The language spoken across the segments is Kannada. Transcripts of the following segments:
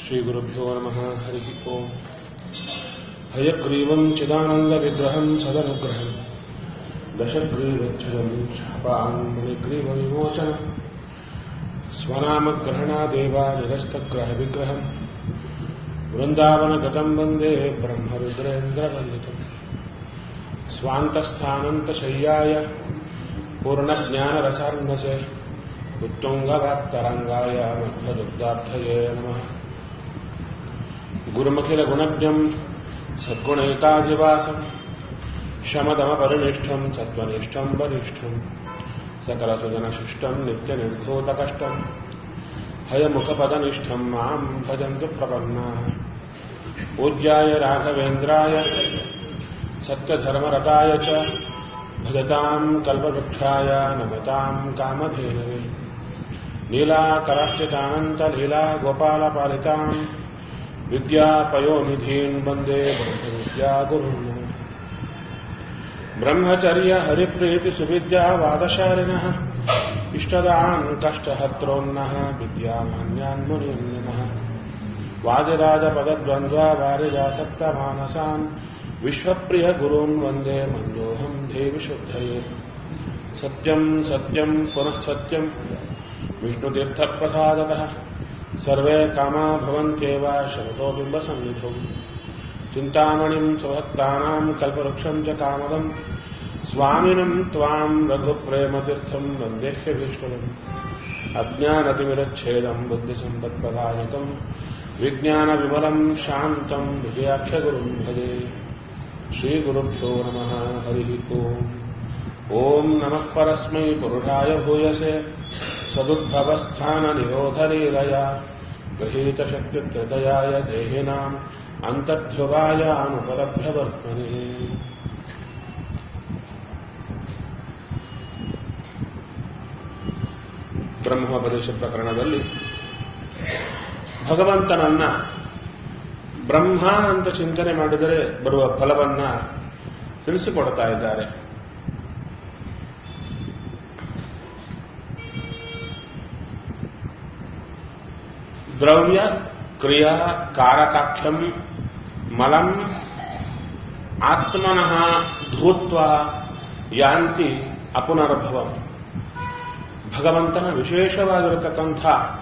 श्रीगुरुभ्यो नमः हरिः ओम् हयग्रीवम् चिदानन्दविग्रहम् सदनुग्रहम् दशग्रीवच्छिदम् शापान्मणिग्रीवविमोचनम् स्वनामग्रहणादेवानिरस्तग्रहविग्रहम् वृन्दावनगतम् वन्दे ब्रह्मरुद्रेन्द्रवन्दितम् स्वान्तस्थानन्तशय्याय पूर्णज्ञानरसार्णसे उत्तुङ्गवाक्तरङ्गाय मध्वदुग्धार्थये नमः गुरुमखिलगुणज्ञम् सद्गुणैकाधिवासम् शमदमपरिनिष्ठम् सत्त्वनिष्ठम् वरिष्ठम् सकलसुजनशिष्टम् नित्यनिर्धूतकष्टम् हयमुखपदनिष्ठम् माम् भजन्तु प्रपन्नाः पूज्याय राघवेन्द्राय सत्यधर्मरताय च भजताम् कल्पवृक्षाय नमताम् कामधेनवे लीलाकरार्चितानन्तलीला गोपालपालिताम् विद्यापयोनिधीन् वन्दे ब्रह्मविद्यागुरुन् ब्रह्मचर्य हरिप्रीतिसुविद्यावादशालिनः इष्टदान् कष्टहर्त्रोन्नः विद्यामान्यान् मुनीन् नमः वादिराजपदद्वन्द्वा वारिजासक्तमानसान् विश्वप्रियगुरून् वन्दे मन्दोऽहम् देवि शुद्धये सत्यम् सत्यम् पुनः सत्यम् विष्णुतीर्थप्रसादतः सर्वे कामा भवन्त्येव शरतो बिम्बसन्निधौ चिन्तामणिम् स्वभक्तानाम् कल्पवृक्षम् च कामदम् स्वामिनम् त्वाम् रघुप्रेमतीर्थम् वन्देह्यभीष्टदम् अज्ञानतिमिरच्छेदम् बुद्धिसम्पत्प्रदायकम् विज्ञानविमलम् शान्तम् विजयाख्यगुरुम् भजे श्रीगुरुभ्यो नमः हरिः ओम् ॐ नमः परस्मै पुरुषाय भूयसे सदुद्भवस्थाननिरोधलीलया गृहीतशक्तित्रतयाय देहिनाम् अन्तर्ध्रुवायानुपलभ्यवर्तने ಬ್ರಹ್ಮೋಪದೇಶ ಪ್ರಕರಣದಲ್ಲಿ ಭಗವಂತನನ್ನ ಬ್ರಹ್ಮ ಅಂತ ಚಿಂತನೆ ಮಾಡಿದರೆ ಬರುವ ಫಲವನ್ನ ತಿಳಿಸಿಕೊಡ್ತಾ ಇದ್ದಾರೆ ದ್ರವ್ಯ ಕ್ರಿಯಾ ಕಾರಕಾಖ್ಯಂ ಮಲಂ ಆತ್ಮನಃ ಧೂತ್ವ ಯಾಂತಿ ಅಪುನರ್ಭವಂ ಭಗವಂತನ ವಿಶೇಷವಾಗಿರತಕ್ಕಂಥ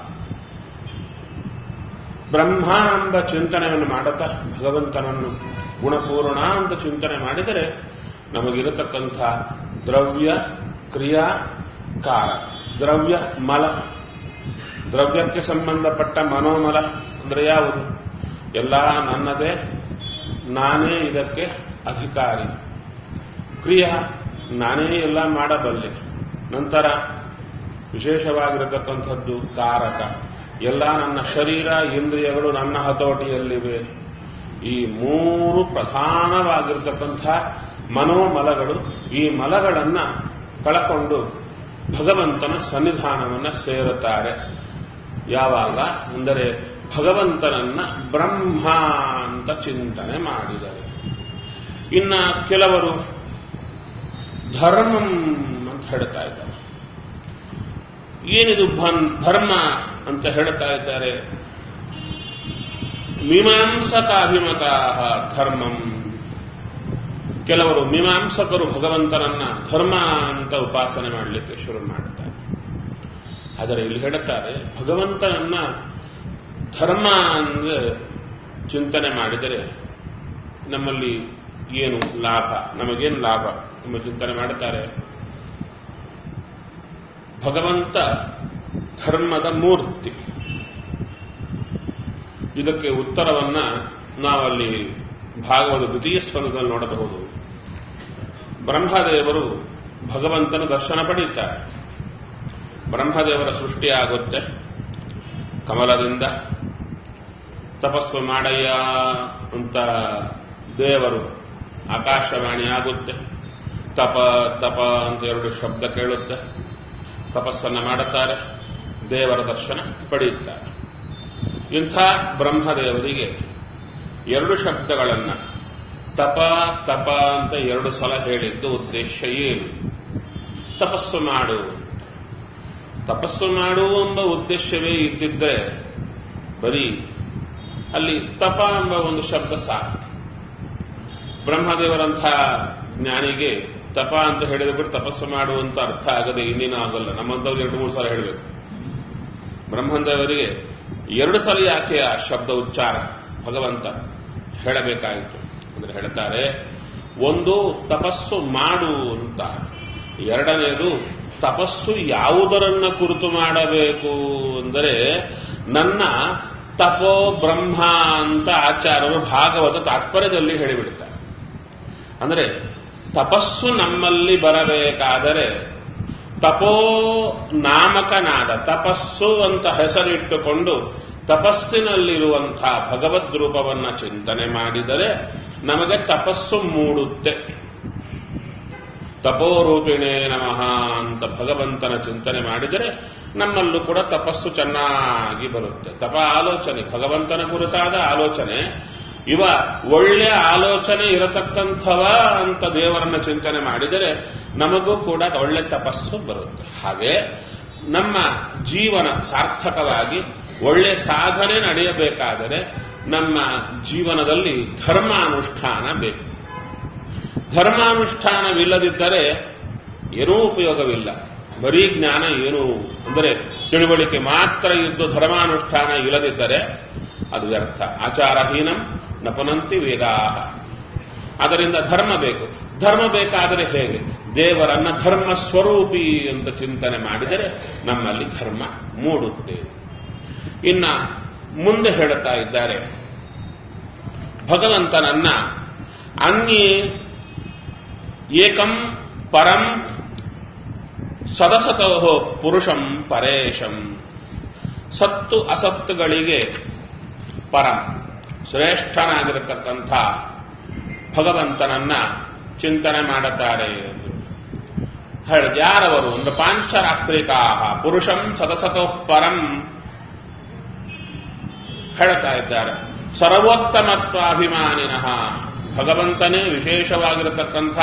ಬ್ರಹ್ಮ ಎಂಬ ಚಿಂತನೆಯನ್ನು ಮಾಡುತ್ತಾ ಭಗವಂತನನ್ನು ಗುಣಪೂರ್ಣ ಅಂತ ಚಿಂತನೆ ಮಾಡಿದರೆ ನಮಗಿರತಕ್ಕಂಥ ದ್ರವ್ಯ ಕ್ರಿಯಾ ಕಾರ ದ್ರವ್ಯ ಮಲ ದ್ರವ್ಯಕ್ಕೆ ಸಂಬಂಧಪಟ್ಟ ಮನೋಮಲ ಅಂದರೆ ಯಾವುದು ಎಲ್ಲ ನನ್ನದೇ ನಾನೇ ಇದಕ್ಕೆ ಅಧಿಕಾರಿ ಕ್ರಿಯಾ ನಾನೇ ಎಲ್ಲ ಮಾಡಬಲ್ಲೆ ನಂತರ ವಿಶೇಷವಾಗಿರತಕ್ಕಂಥದ್ದು ಕಾರಕ ಎಲ್ಲ ನನ್ನ ಶರೀರ ಇಂದ್ರಿಯಗಳು ನನ್ನ ಹತೋಟಿಯಲ್ಲಿವೆ ಈ ಮೂರು ಪ್ರಧಾನವಾಗಿರತಕ್ಕಂಥ ಮನೋಮಲಗಳು ಈ ಮಲಗಳನ್ನ ಕಳಕೊಂಡು ಭಗವಂತನ ಸನ್ನಿಧಾನವನ್ನ ಸೇರುತ್ತಾರೆ ಯಾವಾಗ ಅಂದರೆ ಭಗವಂತನನ್ನ ಬ್ರಹ್ಮ ಅಂತ ಚಿಂತನೆ ಮಾಡಿದರು ಇನ್ನ ಕೆಲವರು ಧರ್ಮಂ ಅಂತ ಹೇಳ್ತಾ ಇದ್ದಾರೆ ಏನಿದು ಧರ್ಮ ಅಂತ ಹೇಳ್ತಾ ಇದ್ದಾರೆ ಮೀಮಾಂಸಕಾಭಿಮತ ಧರ್ಮಂ ಕೆಲವರು ಮೀಮಾಂಸಕರು ಭಗವಂತನನ್ನ ಧರ್ಮ ಅಂತ ಉಪಾಸನೆ ಮಾಡಲಿಕ್ಕೆ ಶುರು ಮಾಡ್ತಾರೆ ಆದರೆ ಇಲ್ಲಿ ಹೇಳುತ್ತಾರೆ ಭಗವಂತನನ್ನ ಧರ್ಮ ಅಂದ್ರೆ ಚಿಂತನೆ ಮಾಡಿದರೆ ನಮ್ಮಲ್ಲಿ ಏನು ಲಾಭ ನಮಗೇನು ಲಾಭ ಎಂಬ ಚಿಂತನೆ ಮಾಡುತ್ತಾರೆ ಭಗವಂತ ಧರ್ಮದ ಮೂರ್ತಿ ಇದಕ್ಕೆ ಉತ್ತರವನ್ನ ನಾವಲ್ಲಿ ಭಾಗವತ ದ್ವಿತೀಯ ಸ್ಪಂದದಲ್ಲಿ ನೋಡಬಹುದು ಬ್ರಹ್ಮದೇವರು ಭಗವಂತನ ದರ್ಶನ ಪಡೆಯುತ್ತಾರೆ ಬ್ರಹ್ಮದೇವರ ಸೃಷ್ಟಿಯಾಗುತ್ತೆ ಕಮಲದಿಂದ ತಪಸ್ಸು ಮಾಡಯ್ಯ ಅಂತ ದೇವರು ಆಕಾಶವಾಣಿ ಆಗುತ್ತೆ ತಪ ತಪ ಅಂತ ಎರಡು ಶಬ್ದ ಕೇಳುತ್ತೆ ತಪಸ್ಸನ್ನ ಮಾಡುತ್ತಾರೆ ದೇವರ ದರ್ಶನ ಪಡೆಯುತ್ತಾರೆ ಇಂಥ ಬ್ರಹ್ಮದೇವರಿಗೆ ಎರಡು ಶಬ್ದಗಳನ್ನ ತಪ ತಪ ಅಂತ ಎರಡು ಸಲ ಹೇಳಿದ್ದು ಉದ್ದೇಶ ಏನು ತಪಸ್ಸು ಮಾಡು ತಪಸ್ಸು ಮಾಡು ಎಂಬ ಉದ್ದೇಶವೇ ಇದ್ದಿದ್ರೆ ಬರೀ ಅಲ್ಲಿ ತಪ ಎಂಬ ಒಂದು ಶಬ್ದ ಸಾಕು ಬ್ರಹ್ಮದೇವರಂಥ ಜ್ಞಾನಿಗೆ ತಪ ಅಂತ ಹೇಳಿದ್ರೆ ಬಿಟ್ಟು ತಪಸ್ಸು ಮಾಡುವಂತ ಅರ್ಥ ಆಗದೆ ಇನ್ನೇನು ಆಗಲ್ಲ ನಮ್ಮಂಥವ್ರು ಎರಡು ಮೂರು ಸಲ ಹೇಳಬೇಕು ಬ್ರಹ್ಮದೇವರಿಗೆ ಎರಡು ಸಲ ಯಾಕೆ ಆ ಶಬ್ದ ಉಚ್ಚಾರ ಭಗವಂತ ಹೇಳಬೇಕಾಯಿತು ಅಂದ್ರೆ ಹೇಳ್ತಾರೆ ಒಂದು ತಪಸ್ಸು ಮಾಡು ಅಂತ ಎರಡನೇದು ತಪಸ್ಸು ಯಾವುದರನ್ನ ಕುರಿತು ಮಾಡಬೇಕು ಅಂದರೆ ನನ್ನ ತಪೋ ಬ್ರಹ್ಮ ಅಂತ ಆಚಾರ್ಯರು ಭಾಗವತ ತಾತ್ಪರ್ಯದಲ್ಲಿ ಹೇಳಿಬಿಡ್ತಾರೆ ಅಂದರೆ ತಪಸ್ಸು ನಮ್ಮಲ್ಲಿ ಬರಬೇಕಾದರೆ ತಪೋ ನಾಮಕನಾದ ತಪಸ್ಸು ಅಂತ ಹೆಸರಿಟ್ಟುಕೊಂಡು ತಪಸ್ಸಿನಲ್ಲಿರುವಂತಹ ಭಗವದ್ ರೂಪವನ್ನ ಚಿಂತನೆ ಮಾಡಿದರೆ ನಮಗೆ ತಪಸ್ಸು ಮೂಡುತ್ತೆ ತಪೋರೂಪಿಣೇ ನಮಃ ಅಂತ ಭಗವಂತನ ಚಿಂತನೆ ಮಾಡಿದರೆ ನಮ್ಮಲ್ಲೂ ಕೂಡ ತಪಸ್ಸು ಚೆನ್ನಾಗಿ ಬರುತ್ತೆ ತಪ ಆಲೋಚನೆ ಭಗವಂತನ ಕುರಿತಾದ ಆಲೋಚನೆ ಇವ ಒಳ್ಳೆಯ ಆಲೋಚನೆ ಇರತಕ್ಕಂಥವ ಅಂತ ದೇವರನ್ನ ಚಿಂತನೆ ಮಾಡಿದರೆ ನಮಗೂ ಕೂಡ ಒಳ್ಳೆ ತಪಸ್ಸು ಬರುತ್ತೆ ಹಾಗೆ ನಮ್ಮ ಜೀವನ ಸಾರ್ಥಕವಾಗಿ ಒಳ್ಳೆ ಸಾಧನೆ ನಡೆಯಬೇಕಾದರೆ ನಮ್ಮ ಜೀವನದಲ್ಲಿ ಧರ್ಮಾನುಷ್ಠಾನ ಬೇಕು ಧರ್ಮಾನುಷ್ಠಾನವಿಲ್ಲದಿದ್ದರೆ ಏನೂ ಉಪಯೋಗವಿಲ್ಲ ಬರೀ ಜ್ಞಾನ ಏನು ಅಂದರೆ ತಿಳುವಳಿಕೆ ಮಾತ್ರ ಇದ್ದು ಧರ್ಮಾನುಷ್ಠಾನ ಇಲ್ಲದಿದ್ದರೆ ಅದು ವ್ಯರ್ಥ ಆಚಾರಹೀನಂ ನಪನಂತಿ ವೇದಾಹ ಅದರಿಂದ ಧರ್ಮ ಬೇಕು ಧರ್ಮ ಬೇಕಾದರೆ ಹೇಗೆ ದೇವರನ್ನ ಧರ್ಮ ಸ್ವರೂಪಿ ಅಂತ ಚಿಂತನೆ ಮಾಡಿದರೆ ನಮ್ಮಲ್ಲಿ ಧರ್ಮ ಮೂಡುತ್ತೆ ಇನ್ನ ಮುಂದೆ ಹೇಳುತ್ತಾ ಇದ್ದಾರೆ ಭಗವಂತನನ್ನ ಅನ್ಯೇ ಏಕಂ ಪರಂ ಸದಸತೋ ಪುರುಷಂ ಪರೇಶಂ ಸತ್ತು ಅಸತ್ತುಗಳಿಗೆ ಪರಂ ಶ್ರೇಷ್ಠನಾಗಿರತಕ್ಕಂಥ ಭಗವಂತನನ್ನ ಚಿಂತನೆ ಮಾಡುತ್ತಾರೆ ಹೇಳ ಯಾರವರು ಅಂದ್ರೆ ಪಾಂಚರಾತ್ರಿಕಾ ಪುರುಷಂ ಸದಸತೋ ಪರಂ ಹೇಳ್ತಾ ಇದ್ದಾರೆ ಸರ್ವೋತ್ತಮತ್ವಾಭಿಮಾನಿನಃ ಭಗವಂತನೇ ವಿಶೇಷವಾಗಿರತಕ್ಕಂಥ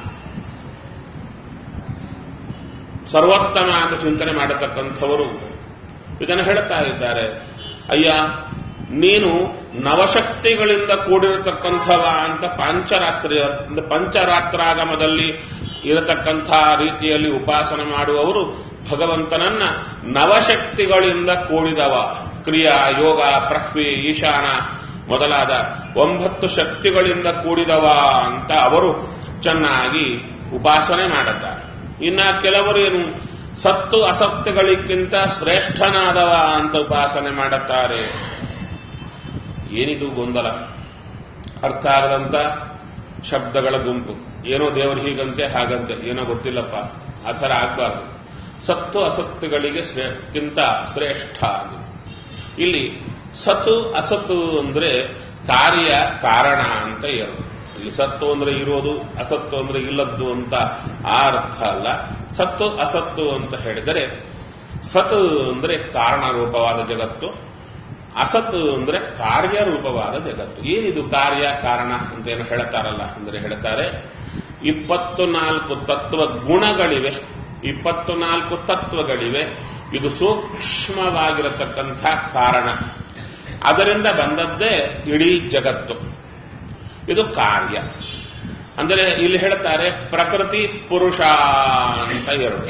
ಸರ್ವೋತ್ತಮ ಅಂತ ಚಿಂತನೆ ಮಾಡತಕ್ಕಂಥವರು ಇದನ್ನು ಹೇಳ್ತಾ ಇದ್ದಾರೆ ಅಯ್ಯ ನೀನು ನವಶಕ್ತಿಗಳಿಂದ ಕೂಡಿರತಕ್ಕಂಥವ ಅಂತ ಪಾಂಚರಾತ್ರಿ ಪಂಚರಾತ್ರಾಗಮದಲ್ಲಿ ಇರತಕ್ಕಂಥ ರೀತಿಯಲ್ಲಿ ಉಪಾಸನೆ ಮಾಡುವವರು ಭಗವಂತನನ್ನ ನವಶಕ್ತಿಗಳಿಂದ ಕೂಡಿದವ ಕ್ರಿಯಾ ಯೋಗ ಪ್ರಹ್ವಿ ಈಶಾನ ಮೊದಲಾದ ಒಂಬತ್ತು ಶಕ್ತಿಗಳಿಂದ ಕೂಡಿದವ ಅಂತ ಅವರು ಚೆನ್ನಾಗಿ ಉಪಾಸನೆ ಮಾಡುತ್ತಾರೆ ಇನ್ನ ಕೆಲವರು ಏನು ಸತ್ತು ಅಸತ್ತುಗಳಿಗಿಂತ ಶ್ರೇಷ್ಠನಾದವ ಅಂತ ಉಪಾಸನೆ ಮಾಡುತ್ತಾರೆ ಏನಿದು ಗೊಂದಲ ಅರ್ಥ ಆಗದಂತ ಶಬ್ದಗಳ ಗುಂಪು ಏನೋ ದೇವರು ಹೀಗಂತೆ ಹಾಗಂತೆ ಏನೋ ಗೊತ್ತಿಲ್ಲಪ್ಪ ಆ ಥರ ಆಗ್ಬಾರ್ದು ಸತ್ತು ಅಸತ್ತುಗಳಿಗೆ ಶ್ರೇಕ್ಕಿಂತ ಶ್ರೇಷ್ಠ ಅದು ಇಲ್ಲಿ ಸತ್ತು ಅಸತ್ತು ಅಂದ್ರೆ ಕಾರ್ಯ ಕಾರಣ ಅಂತ ಎರಡು ಇಲ್ಲಿ ಸತ್ತು ಅಂದ್ರೆ ಇರೋದು ಅಸತ್ತು ಅಂದ್ರೆ ಇಲ್ಲದ್ದು ಅಂತ ಆ ಅರ್ಥ ಅಲ್ಲ ಸತ್ತು ಅಸತ್ತು ಅಂತ ಹೇಳಿದರೆ ಸತ್ ಅಂದ್ರೆ ಕಾರಣ ರೂಪವಾದ ಜಗತ್ತು ಅಸತ್ ಅಂದ್ರೆ ಕಾರ್ಯರೂಪವಾದ ಜಗತ್ತು ಏನಿದು ಕಾರ್ಯ ಕಾರಣ ಅಂತ ಏನು ಹೇಳ್ತಾರಲ್ಲ ಅಂದ್ರೆ ಹೇಳ್ತಾರೆ ಇಪ್ಪತ್ತು ನಾಲ್ಕು ತತ್ವ ಗುಣಗಳಿವೆ ಇಪ್ಪತ್ತು ನಾಲ್ಕು ತತ್ವಗಳಿವೆ ಇದು ಸೂಕ್ಷ್ಮವಾಗಿರತಕ್ಕಂಥ ಕಾರಣ ಅದರಿಂದ ಬಂದದ್ದೇ ಇಡೀ ಜಗತ್ತು ಇದು ಕಾರ್ಯ ಅಂದರೆ ಇಲ್ಲಿ ಹೇಳ್ತಾರೆ ಪ್ರಕೃತಿ ಪುರುಷ ಅಂತ ಎರಡು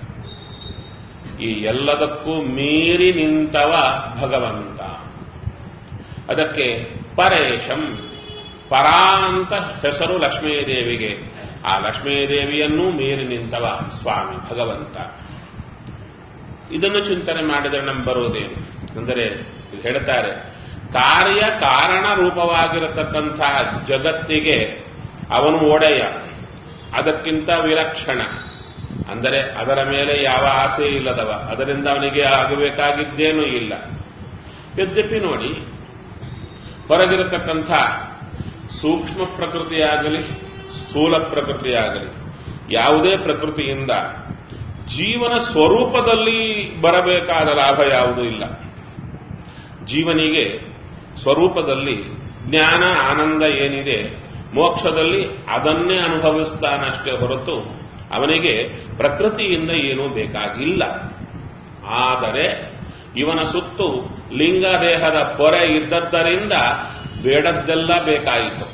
ಈ ಎಲ್ಲದಕ್ಕೂ ಮೀರಿ ನಿಂತವ ಭಗವಂತ ಅದಕ್ಕೆ ಪರೇಶಂ ಪರಾ ಅಂತ ಹೆಸರು ಲಕ್ಷ್ಮೀದೇವಿಗೆ ಆ ಲಕ್ಷ್ಮೀದೇವಿಯನ್ನೂ ಮೀರಿ ನಿಂತವ ಸ್ವಾಮಿ ಭಗವಂತ ಇದನ್ನು ಚಿಂತನೆ ಮಾಡಿದರೆ ನಮ್ ಬರುವುದೇನು ಅಂದರೆ ಇಲ್ಲಿ ಹೇಳ್ತಾರೆ ಕಾರ್ಯ ಕಾರಣ ರೂಪವಾಗಿರತಕ್ಕಂಥ ಜಗತ್ತಿಗೆ ಅವನು ಒಡೆಯ ಅದಕ್ಕಿಂತ ವಿಲಕ್ಷಣ ಅಂದರೆ ಅದರ ಮೇಲೆ ಯಾವ ಆಸೆ ಇಲ್ಲದವ ಅದರಿಂದ ಅವನಿಗೆ ಆಗಬೇಕಾಗಿದ್ದೇನೂ ಇಲ್ಲ ಯದ್ಯಪಿ ನೋಡಿ ಹೊರಗಿರತಕ್ಕಂಥ ಸೂಕ್ಷ್ಮ ಪ್ರಕೃತಿಯಾಗಲಿ ಸ್ಥೂಲ ಪ್ರಕೃತಿಯಾಗಲಿ ಯಾವುದೇ ಪ್ರಕೃತಿಯಿಂದ ಜೀವನ ಸ್ವರೂಪದಲ್ಲಿ ಬರಬೇಕಾದ ಲಾಭ ಯಾವುದೂ ಇಲ್ಲ ಜೀವನಿಗೆ ಸ್ವರೂಪದಲ್ಲಿ ಜ್ಞಾನ ಆನಂದ ಏನಿದೆ ಮೋಕ್ಷದಲ್ಲಿ ಅದನ್ನೇ ಅನುಭವಿಸ್ತಾನಷ್ಟೇ ಹೊರತು ಅವನಿಗೆ ಪ್ರಕೃತಿಯಿಂದ ಏನೂ ಬೇಕಾಗಿಲ್ಲ ಆದರೆ ಇವನ ಸುತ್ತು ಲಿಂಗ ದೇಹದ ಪೊರೆ ಇದ್ದದ್ದರಿಂದ ಬೇಡದ್ದೆಲ್ಲ ಬೇಕಾಯಿತು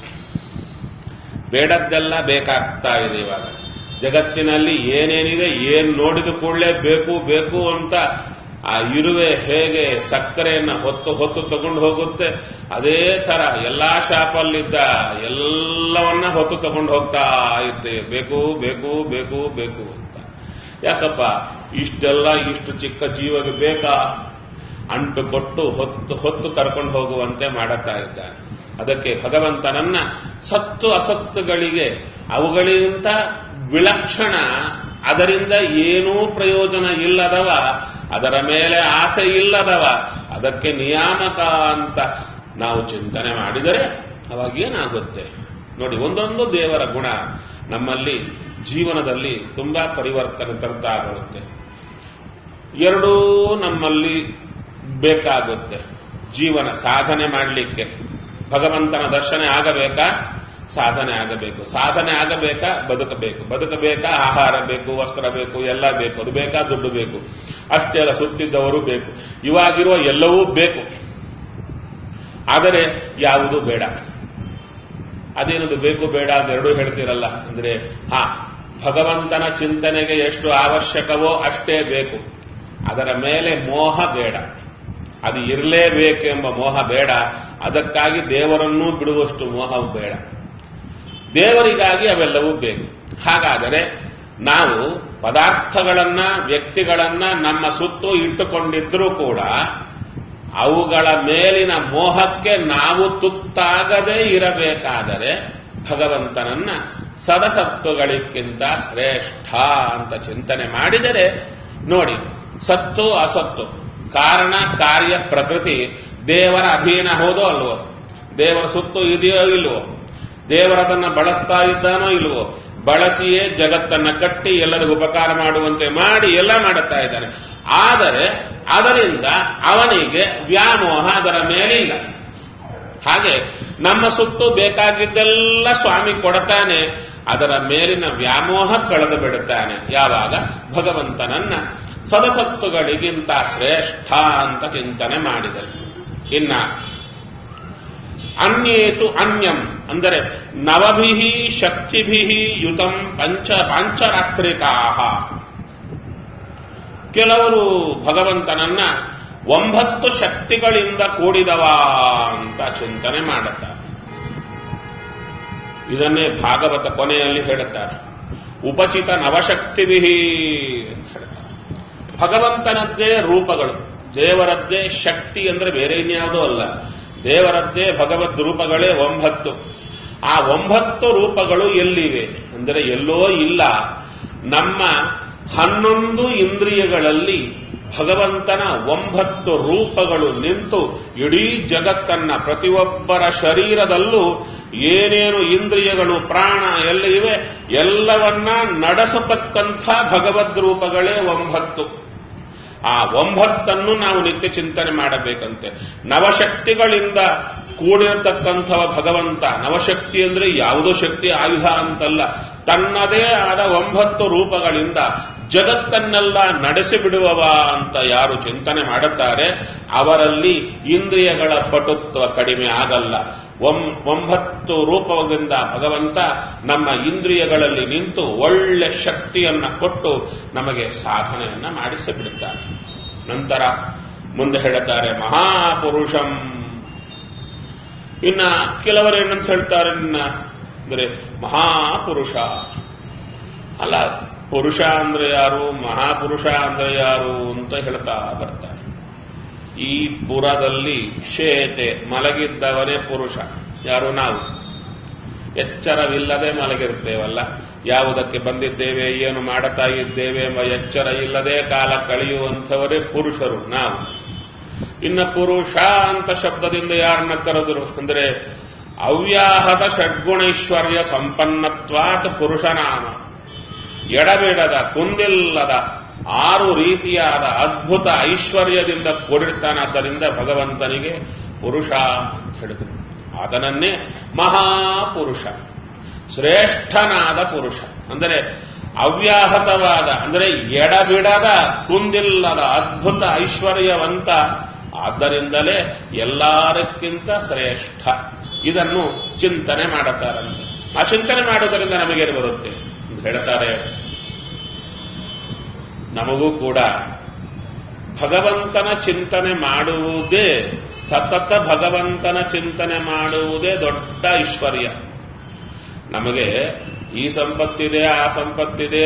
ಬೇಡದ್ದೆಲ್ಲ ಬೇಕಾಗ್ತಾ ಇದೆ ಇವಾಗ ಜಗತ್ತಿನಲ್ಲಿ ಏನೇನಿದೆ ಏನ್ ನೋಡಿದ ಕೂಡಲೇ ಬೇಕು ಬೇಕು ಅಂತ ಆ ಇರುವೆ ಹೇಗೆ ಸಕ್ಕರೆಯನ್ನ ಹೊತ್ತು ಹೊತ್ತು ತಗೊಂಡು ಹೋಗುತ್ತೆ ಅದೇ ತರ ಎಲ್ಲಾ ಶಾಪಲ್ಲಿದ್ದ ಎಲ್ಲವನ್ನ ಹೊತ್ತು ತಗೊಂಡು ಹೋಗ್ತಾ ಇರ್ತೇವೆ ಬೇಕು ಬೇಕು ಬೇಕು ಬೇಕು ಅಂತ ಯಾಕಪ್ಪ ಇಷ್ಟೆಲ್ಲ ಇಷ್ಟು ಚಿಕ್ಕ ಜೀವಗೆ ಬೇಕಾ ಅಂಟು ಕೊಟ್ಟು ಹೊತ್ತು ಹೊತ್ತು ಕರ್ಕೊಂಡು ಹೋಗುವಂತೆ ಮಾಡುತ್ತಾ ಇದ್ದಾನೆ ಅದಕ್ಕೆ ಭಗವಂತನನ್ನ ಸತ್ತು ಅಸತ್ತುಗಳಿಗೆ ಅವುಗಳಿಗಿಂತ ವಿಲಕ್ಷಣ ಅದರಿಂದ ಏನೂ ಪ್ರಯೋಜನ ಇಲ್ಲದವ ಅದರ ಮೇಲೆ ಆಸೆ ಇಲ್ಲದವ ಅದಕ್ಕೆ ನಿಯಾಮಕ ಅಂತ ನಾವು ಚಿಂತನೆ ಮಾಡಿದರೆ ಅವಾಗ ಏನಾಗುತ್ತೆ ನೋಡಿ ಒಂದೊಂದು ದೇವರ ಗುಣ ನಮ್ಮಲ್ಲಿ ಜೀವನದಲ್ಲಿ ತುಂಬಾ ಪರಿವರ್ತನೆ ತರ್ತಾ ಬರುತ್ತೆ ಎರಡೂ ನಮ್ಮಲ್ಲಿ ಬೇಕಾಗುತ್ತೆ ಜೀವನ ಸಾಧನೆ ಮಾಡಲಿಕ್ಕೆ ಭಗವಂತನ ದರ್ಶನ ಆಗಬೇಕಾ ಸಾಧನೆ ಆಗಬೇಕು ಸಾಧನೆ ಆಗಬೇಕಾ ಬದುಕಬೇಕು ಬದುಕಬೇಕಾ ಆಹಾರ ಬೇಕು ವಸ್ತ್ರ ಬೇಕು ಎಲ್ಲ ಬೇಕು ಅದು ಬೇಕಾ ದುಡ್ಡು ಬೇಕು ಅಷ್ಟೇ ಅಲ್ಲ ಸುತ್ತಿದ್ದವರು ಬೇಕು ಇವಾಗಿರುವ ಎಲ್ಲವೂ ಬೇಕು ಆದರೆ ಯಾವುದು ಬೇಡ ಅದೇನದು ಬೇಕು ಬೇಡ ಎರಡೂ ಹೇಳ್ತೀರಲ್ಲ ಅಂದ್ರೆ ಹಾ ಭಗವಂತನ ಚಿಂತನೆಗೆ ಎಷ್ಟು ಅವಶ್ಯಕವೋ ಅಷ್ಟೇ ಬೇಕು ಅದರ ಮೇಲೆ ಮೋಹ ಬೇಡ ಅದು ಇರಲೇಬೇಕೆಂಬ ಮೋಹ ಬೇಡ ಅದಕ್ಕಾಗಿ ದೇವರನ್ನೂ ಬಿಡುವಷ್ಟು ಮೋಹ ಬೇಡ ದೇವರಿಗಾಗಿ ಅವೆಲ್ಲವೂ ಬೇಕು ಹಾಗಾದರೆ ನಾವು ಪದಾರ್ಥಗಳನ್ನ ವ್ಯಕ್ತಿಗಳನ್ನ ನಮ್ಮ ಸುತ್ತು ಇಟ್ಟುಕೊಂಡಿದ್ರೂ ಕೂಡ ಅವುಗಳ ಮೇಲಿನ ಮೋಹಕ್ಕೆ ನಾವು ತುತ್ತಾಗದೇ ಇರಬೇಕಾದರೆ ಭಗವಂತನನ್ನ ಸದಸತ್ತುಗಳಿಗಿಂತ ಶ್ರೇಷ್ಠ ಅಂತ ಚಿಂತನೆ ಮಾಡಿದರೆ ನೋಡಿ ಸತ್ತು ಅಸತ್ತು ಕಾರಣ ಕಾರ್ಯ ಪ್ರಕೃತಿ ದೇವರ ಅಧೀನ ಹೋದೋ ಅಲ್ವೋ ದೇವರ ಸುತ್ತು ಇದೆಯೋ ಇಲ್ವೋ ದೇವರದನ್ನ ಬಳಸ್ತಾ ಇದ್ದಾನೋ ಇಲ್ವೋ ಬಳಸಿಯೇ ಜಗತ್ತನ್ನ ಕಟ್ಟಿ ಎಲ್ಲರಿಗೂ ಉಪಕಾರ ಮಾಡುವಂತೆ ಮಾಡಿ ಎಲ್ಲ ಮಾಡುತ್ತಾ ಇದ್ದಾನೆ ಆದರೆ ಅದರಿಂದ ಅವನಿಗೆ ವ್ಯಾಮೋಹ ಅದರ ಮೇಲೆ ಇಲ್ಲ ಹಾಗೆ ನಮ್ಮ ಸುತ್ತು ಬೇಕಾಗಿದ್ದೆಲ್ಲ ಸ್ವಾಮಿ ಕೊಡ್ತಾನೆ ಅದರ ಮೇಲಿನ ವ್ಯಾಮೋಹ ಕಳೆದು ಬಿಡುತ್ತಾನೆ ಯಾವಾಗ ಭಗವಂತನನ್ನ ಸದಸತ್ತುಗಳಿಗಿಂತ ಶ್ರೇಷ್ಠ ಅಂತ ಚಿಂತನೆ ಮಾಡಿದರು ಇನ್ನ ಅನ್ಯೇತು ಅನ್ಯಂ ಅಂದರೆ ನವಭಿ ಶಕ್ತಿಭಿ ಯುತಂ ಪಂಚ ಪಾಂಚರಾತ್ರಿಕಾ ಕೆಲವರು ಭಗವಂತನನ್ನ ಒಂಬತ್ತು ಶಕ್ತಿಗಳಿಂದ ಕೂಡಿದವ ಅಂತ ಚಿಂತನೆ ಮಾಡುತ್ತಾರೆ ಇದನ್ನೇ ಭಾಗವತ ಕೊನೆಯಲ್ಲಿ ಹೇಳುತ್ತಾರೆ ಉಪಚಿತ ನವಶಕ್ತಿವಿಹಿ ಅಂತ ಹೇಳ್ತಾರೆ ಭಗವಂತನದ್ದೇ ರೂಪಗಳು ದೇವರದ್ದೇ ಶಕ್ತಿ ಅಂದ್ರೆ ಬೇರೆ ಇನ್ಯಾವುದೂ ಅಲ್ಲ ದೇವರದ್ದೇ ಭಗವದ್ ರೂಪಗಳೇ ಒಂಬತ್ತು ಆ ಒಂಬತ್ತು ರೂಪಗಳು ಎಲ್ಲಿವೆ ಅಂದರೆ ಎಲ್ಲೋ ಇಲ್ಲ ನಮ್ಮ ಹನ್ನೊಂದು ಇಂದ್ರಿಯಗಳಲ್ಲಿ ಭಗವಂತನ ಒಂಬತ್ತು ರೂಪಗಳು ನಿಂತು ಇಡೀ ಜಗತ್ತನ್ನ ಪ್ರತಿಯೊಬ್ಬರ ಶರೀರದಲ್ಲೂ ಏನೇನು ಇಂದ್ರಿಯಗಳು ಪ್ರಾಣ ಎಲ್ಲ ಇವೆ ಎಲ್ಲವನ್ನ ನಡೆಸತಕ್ಕಂಥ ಭಗವದ್ ರೂಪಗಳೇ ಒಂಬತ್ತು ಆ ಒಂಬತ್ತನ್ನು ನಾವು ನಿತ್ಯ ಚಿಂತನೆ ಮಾಡಬೇಕಂತೆ ನವಶಕ್ತಿಗಳಿಂದ ಕೂಡಿರತಕ್ಕಂಥವ ಭಗವಂತ ನವಶಕ್ತಿ ಅಂದ್ರೆ ಯಾವುದೋ ಶಕ್ತಿ ಆಯುಧ ಅಂತಲ್ಲ ತನ್ನದೇ ಆದ ಒಂಬತ್ತು ರೂಪಗಳಿಂದ ಜಗತ್ತನ್ನೆಲ್ಲ ನಡೆಸಿಬಿಡುವವ ಅಂತ ಯಾರು ಚಿಂತನೆ ಮಾಡುತ್ತಾರೆ ಅವರಲ್ಲಿ ಇಂದ್ರಿಯಗಳ ಪಟುತ್ವ ಕಡಿಮೆ ಆಗಲ್ಲ ಒಂಬತ್ತು ರೂಪದಿಂದ ಭಗವಂತ ನಮ್ಮ ಇಂದ್ರಿಯಗಳಲ್ಲಿ ನಿಂತು ಒಳ್ಳೆ ಶಕ್ತಿಯನ್ನ ಕೊಟ್ಟು ನಮಗೆ ಸಾಧನೆಯನ್ನ ಮಾಡಿಸಿಬಿಡುತ್ತಾರೆ ನಂತರ ಮುಂದೆ ಹೇಳುತ್ತಾರೆ ಮಹಾಪುರುಷಂ ಇನ್ನ ಕೆಲವರು ಏನಂತ ಹೇಳ್ತಾರೆ ಇನ್ನ ಅಂದ್ರೆ ಮಹಾಪುರುಷ ಅಲ್ಲ ಪುರುಷ ಅಂದ್ರೆ ಯಾರು ಮಹಾಪುರುಷ ಅಂದ್ರೆ ಯಾರು ಅಂತ ಹೇಳ್ತಾ ಬರ್ತಾರೆ ಈ ಪುರದಲ್ಲಿ ಶೇತೆ ಮಲಗಿದ್ದವನೇ ಪುರುಷ ಯಾರು ನಾವು ಎಚ್ಚರವಿಲ್ಲದೆ ಮಲಗಿರ್ತೇವಲ್ಲ ಯಾವುದಕ್ಕೆ ಬಂದಿದ್ದೇವೆ ಏನು ಮಾಡುತ್ತಾ ಇದ್ದೇವೆ ಎಂಬ ಎಚ್ಚರ ಇಲ್ಲದೆ ಕಾಲ ಕಳೆಯುವಂಥವರೇ ಪುರುಷರು ನಾವು ಇನ್ನು ಪುರುಷ ಅಂತ ಶಬ್ದದಿಂದ ಯಾರನ್ನ ಕರೆದರು ಅಂದ್ರೆ ಅವ್ಯಾಹತ ಷಡ್ಗುಣೈಶ್ವರ್ಯ ಸಂಪನ್ನತ್ವಾತ್ ಪುರುಷನಾಮ ಎಡಬಿಡದ ಕುಂದಿಲ್ಲದ ಆರು ರೀತಿಯಾದ ಅದ್ಭುತ ಐಶ್ವರ್ಯದಿಂದ ಕೂಡಿರ್ತಾನಾದ್ದರಿಂದ ಭಗವಂತನಿಗೆ ಪುರುಷ ಅಂತ ಹೇಳಿದರು ಆತನನ್ನೇ ಮಹಾಪುರುಷ ಶ್ರೇಷ್ಠನಾದ ಪುರುಷ ಅಂದರೆ ಅವ್ಯಾಹತವಾದ ಅಂದರೆ ಎಡಬಿಡದ ಕುಂದಿಲ್ಲದ ಅದ್ಭುತ ಐಶ್ವರ್ಯವಂತ ಆದ್ದರಿಂದಲೇ ಎಲ್ಲರಕ್ಕಿಂತ ಶ್ರೇಷ್ಠ ಇದನ್ನು ಚಿಂತನೆ ಮಾಡುತ್ತಾರಂತೆ ಆ ಚಿಂತನೆ ಮಾಡುವುದರಿಂದ ನಮಗೇನು ಬರುತ್ತೆ ಅಂತ ಹೇಳ್ತಾರೆ ನಮಗೂ ಕೂಡ ಭಗವಂತನ ಚಿಂತನೆ ಮಾಡುವುದೇ ಸತತ ಭಗವಂತನ ಚಿಂತನೆ ಮಾಡುವುದೇ ದೊಡ್ಡ ಐಶ್ವರ್ಯ ನಮಗೆ ಈ ಸಂಪತ್ತಿದೆ ಆ ಸಂಪತ್ತಿದೆ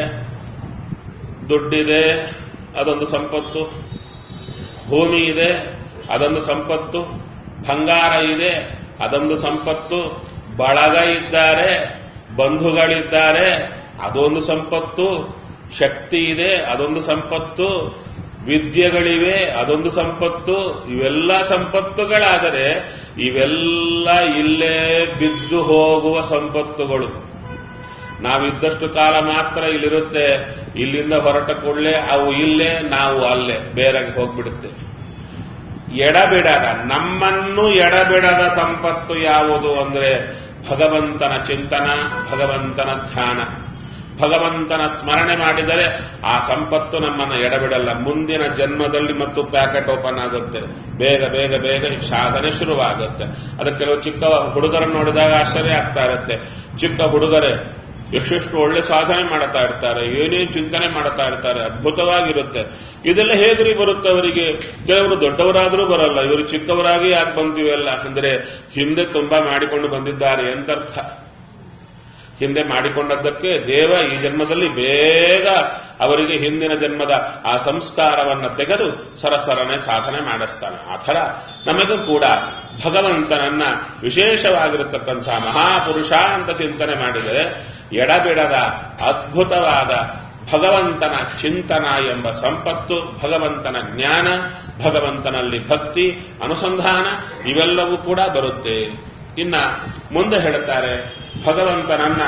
ದುಡ್ಡಿದೆ ಅದೊಂದು ಸಂಪತ್ತು ಭೂಮಿ ಇದೆ ಅದೊಂದು ಸಂಪತ್ತು ಬಂಗಾರ ಇದೆ ಅದೊಂದು ಸಂಪತ್ತು ಬಳಗ ಇದ್ದಾರೆ ಬಂಧುಗಳಿದ್ದಾರೆ ಅದೊಂದು ಸಂಪತ್ತು ಶಕ್ತಿ ಇದೆ ಅದೊಂದು ಸಂಪತ್ತು ವಿದ್ಯೆಗಳಿವೆ ಅದೊಂದು ಸಂಪತ್ತು ಇವೆಲ್ಲ ಸಂಪತ್ತುಗಳಾದರೆ ಇವೆಲ್ಲ ಇಲ್ಲೇ ಬಿದ್ದು ಹೋಗುವ ಸಂಪತ್ತುಗಳು ನಾವಿದ್ದಷ್ಟು ಕಾಲ ಮಾತ್ರ ಇಲ್ಲಿರುತ್ತೆ ಇಲ್ಲಿಂದ ಹೊರಟ ಕೂಡಲೇ ಅವು ಇಲ್ಲೇ ನಾವು ಅಲ್ಲೇ ಬೇರೆ ಹೋಗ್ಬಿಡುತ್ತೆ ಎಡಬಿಡದ ನಮ್ಮನ್ನು ಎಡಬಿಡದ ಸಂಪತ್ತು ಯಾವುದು ಅಂದ್ರೆ ಭಗವಂತನ ಚಿಂತನ ಭಗವಂತನ ಧ್ಯಾನ ಭಗವಂತನ ಸ್ಮರಣೆ ಮಾಡಿದರೆ ಆ ಸಂಪತ್ತು ನಮ್ಮನ್ನು ಎಡಬಿಡಲ್ಲ ಮುಂದಿನ ಜನ್ಮದಲ್ಲಿ ಮತ್ತು ಪ್ಯಾಕೆಟ್ ಓಪನ್ ಆಗುತ್ತೆ ಬೇಗ ಬೇಗ ಬೇಗ ಸಾಧನೆ ಶುರುವಾಗುತ್ತೆ ಅದಕ್ಕೆ ಕೆಲವು ಚಿಕ್ಕ ಹುಡುಗರನ್ನು ನೋಡಿದಾಗ ಆಶ್ಚರ್ಯ ಆಗ್ತಾ ಇರುತ್ತೆ ಚಿಕ್ಕ ಹುಡುಗರೇ ಎಷ್ಟೆಷ್ಟು ಒಳ್ಳೆ ಸಾಧನೆ ಮಾಡ್ತಾ ಇರ್ತಾರೆ ಏನೇನು ಚಿಂತನೆ ಮಾಡ್ತಾ ಇರ್ತಾರೆ ಅದ್ಭುತವಾಗಿರುತ್ತೆ ಇದೆಲ್ಲ ಹೇಗ್ರಿ ಬರುತ್ತೆ ಅವರಿಗೆ ಕೆಲವರು ದೊಡ್ಡವರಾದರೂ ಬರಲ್ಲ ಇವರು ಚಿಕ್ಕವರಾಗಿ ಯಾಕೆ ಬಂದಿವೆಲ್ಲ ಅಂದ್ರೆ ಹಿಂದೆ ತುಂಬಾ ಮಾಡಿಕೊಂಡು ಬಂದಿದ್ದಾರೆ ಎಂತರ್ಥ ಹಿಂದೆ ಮಾಡಿಕೊಂಡದ್ದಕ್ಕೆ ದೇವ ಈ ಜನ್ಮದಲ್ಲಿ ಬೇಗ ಅವರಿಗೆ ಹಿಂದಿನ ಜನ್ಮದ ಆ ಸಂಸ್ಕಾರವನ್ನ ತೆಗೆದು ಸರಸರನೆ ಸಾಧನೆ ಮಾಡಿಸ್ತಾನೆ ಆ ಥರ ನಮಗೂ ಕೂಡ ಭಗವಂತನನ್ನ ವಿಶೇಷವಾಗಿರತಕ್ಕಂತಹ ಮಹಾಪುರುಷ ಅಂತ ಚಿಂತನೆ ಮಾಡಿದರೆ ಎಡಬಿಡದ ಅದ್ಭುತವಾದ ಭಗವಂತನ ಚಿಂತನ ಎಂಬ ಸಂಪತ್ತು ಭಗವಂತನ ಜ್ಞಾನ ಭಗವಂತನಲ್ಲಿ ಭಕ್ತಿ ಅನುಸಂಧಾನ ಇವೆಲ್ಲವೂ ಕೂಡ ಬರುತ್ತೆ ಇನ್ನ ಮುಂದೆ ಹೇಳುತ್ತಾರೆ ಭಗವಂತನನ್ನ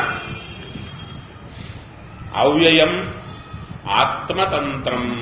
ಅವ್ಯಯಂ ಆತ್ಮತಂತ್ರಂ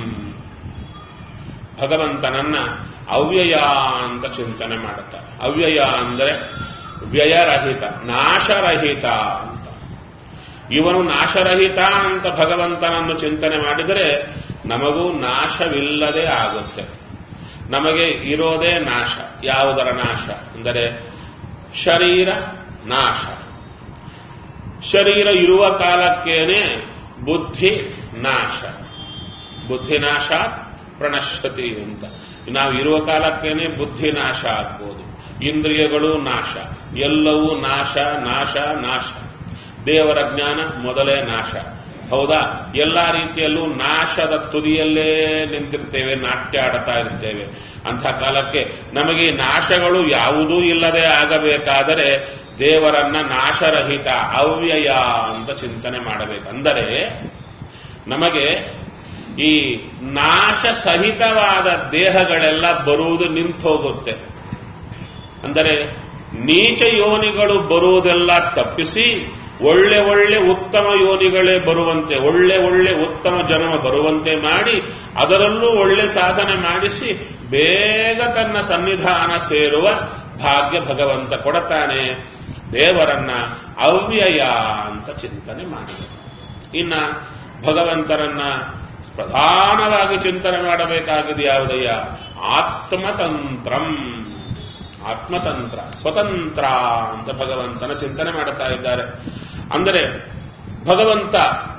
ಭಗವಂತನನ್ನ ಅವ್ಯಯ ಅಂತ ಚಿಂತನೆ ಮಾಡುತ್ತಾರೆ ಅವ್ಯಯ ಅಂದರೆ ವ್ಯಯರಹಿತ ನಾಶರಹಿತ ಅಂತ ಇವನು ನಾಶರಹಿತ ಅಂತ ಭಗವಂತನನ್ನು ಚಿಂತನೆ ಮಾಡಿದರೆ ನಮಗೂ ನಾಶವಿಲ್ಲದೆ ಆಗುತ್ತೆ ನಮಗೆ ಇರೋದೇ ನಾಶ ಯಾವುದರ ನಾಶ ಅಂದರೆ ಶರೀರ ನಾಶ ಶರೀರ ಇರುವ ಕಾಲಕ್ಕೇನೆ ಬುದ್ಧಿ ನಾಶ ಬುದ್ಧಿ ನಾಶ ಪ್ರಣಶ್ಯತಿ ಅಂತ ನಾವು ಇರುವ ಕಾಲಕ್ಕೇನೆ ಬುದ್ಧಿ ನಾಶ ಆಗ್ಬೋದು ಇಂದ್ರಿಯಗಳು ನಾಶ ಎಲ್ಲವೂ ನಾಶ ನಾಶ ನಾಶ ದೇವರ ಜ್ಞಾನ ಮೊದಲೇ ನಾಶ ಹೌದಾ ಎಲ್ಲಾ ರೀತಿಯಲ್ಲೂ ನಾಶದ ತುದಿಯಲ್ಲೇ ನಿಂತಿರ್ತೇವೆ ನಾಟ್ಯ ಆಡ್ತಾ ಇರ್ತೇವೆ ಅಂಥ ಕಾಲಕ್ಕೆ ನಮಗೆ ಈ ನಾಶಗಳು ಯಾವುದೂ ಇಲ್ಲದೆ ಆಗಬೇಕಾದರೆ ದೇವರನ್ನ ನಾಶರಹಿತ ಅವ್ಯಯ ಅಂತ ಚಿಂತನೆ ಮಾಡಬೇಕಂದರೆ ನಮಗೆ ಈ ನಾಶ ಸಹಿತವಾದ ದೇಹಗಳೆಲ್ಲ ಬರುವುದು ನಿಂತು ಹೋಗುತ್ತೆ ಅಂದರೆ ನೀಚ ಯೋನಿಗಳು ಬರುವುದೆಲ್ಲ ತಪ್ಪಿಸಿ ಒಳ್ಳೆ ಒಳ್ಳೆ ಉತ್ತಮ ಯೋನಿಗಳೇ ಬರುವಂತೆ ಒಳ್ಳೆ ಒಳ್ಳೆ ಉತ್ತಮ ಜನ್ಮ ಬರುವಂತೆ ಮಾಡಿ ಅದರಲ್ಲೂ ಒಳ್ಳೆ ಸಾಧನೆ ಮಾಡಿಸಿ ಬೇಗ ತನ್ನ ಸನ್ನಿಧಾನ ಸೇರುವ ಭಾಗ್ಯ ಭಗವಂತ ಕೊಡತಾನೆ ದೇವರನ್ನ ಅವ್ಯಯ ಅಂತ ಚಿಂತನೆ ಮಾಡಿದೆ ಇನ್ನ ಭಗವಂತರನ್ನ ಪ್ರಧಾನವಾಗಿ ಚಿಂತನೆ ಮಾಡಬೇಕಾಗಿದೆ ಯಾವುದಯ್ಯ ಆತ್ಮತಂತ್ರಂ ಆತ್ಮತಂತ್ರ ಸ್ವತಂತ್ರ ಅಂತ ಭಗವಂತನ ಚಿಂತನೆ ಮಾಡುತ್ತಾ ಇದ್ದಾರೆ ಅಂದರೆ ಭಗವಂತ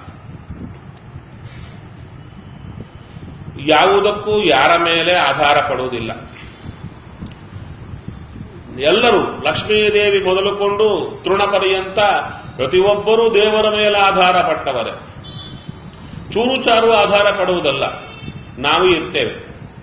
ಯಾವುದಕ್ಕೂ ಯಾರ ಮೇಲೆ ಆಧಾರ ಪಡುವುದಿಲ್ಲ ಎಲ್ಲರೂ ಲಕ್ಷ್ಮೀದೇವಿ ಮೊದಲುಕೊಂಡು ತೃಣ ಪರ್ಯಂತ ಪ್ರತಿಯೊಬ್ಬರೂ ದೇವರ ಮೇಲೆ ಆಧಾರ ಪಟ್ಟವರೇ ಚೂರು ಚಾರು ಆಧಾರ ಪಡುವುದಲ್ಲ ನಾವು ಇರ್ತೇವೆ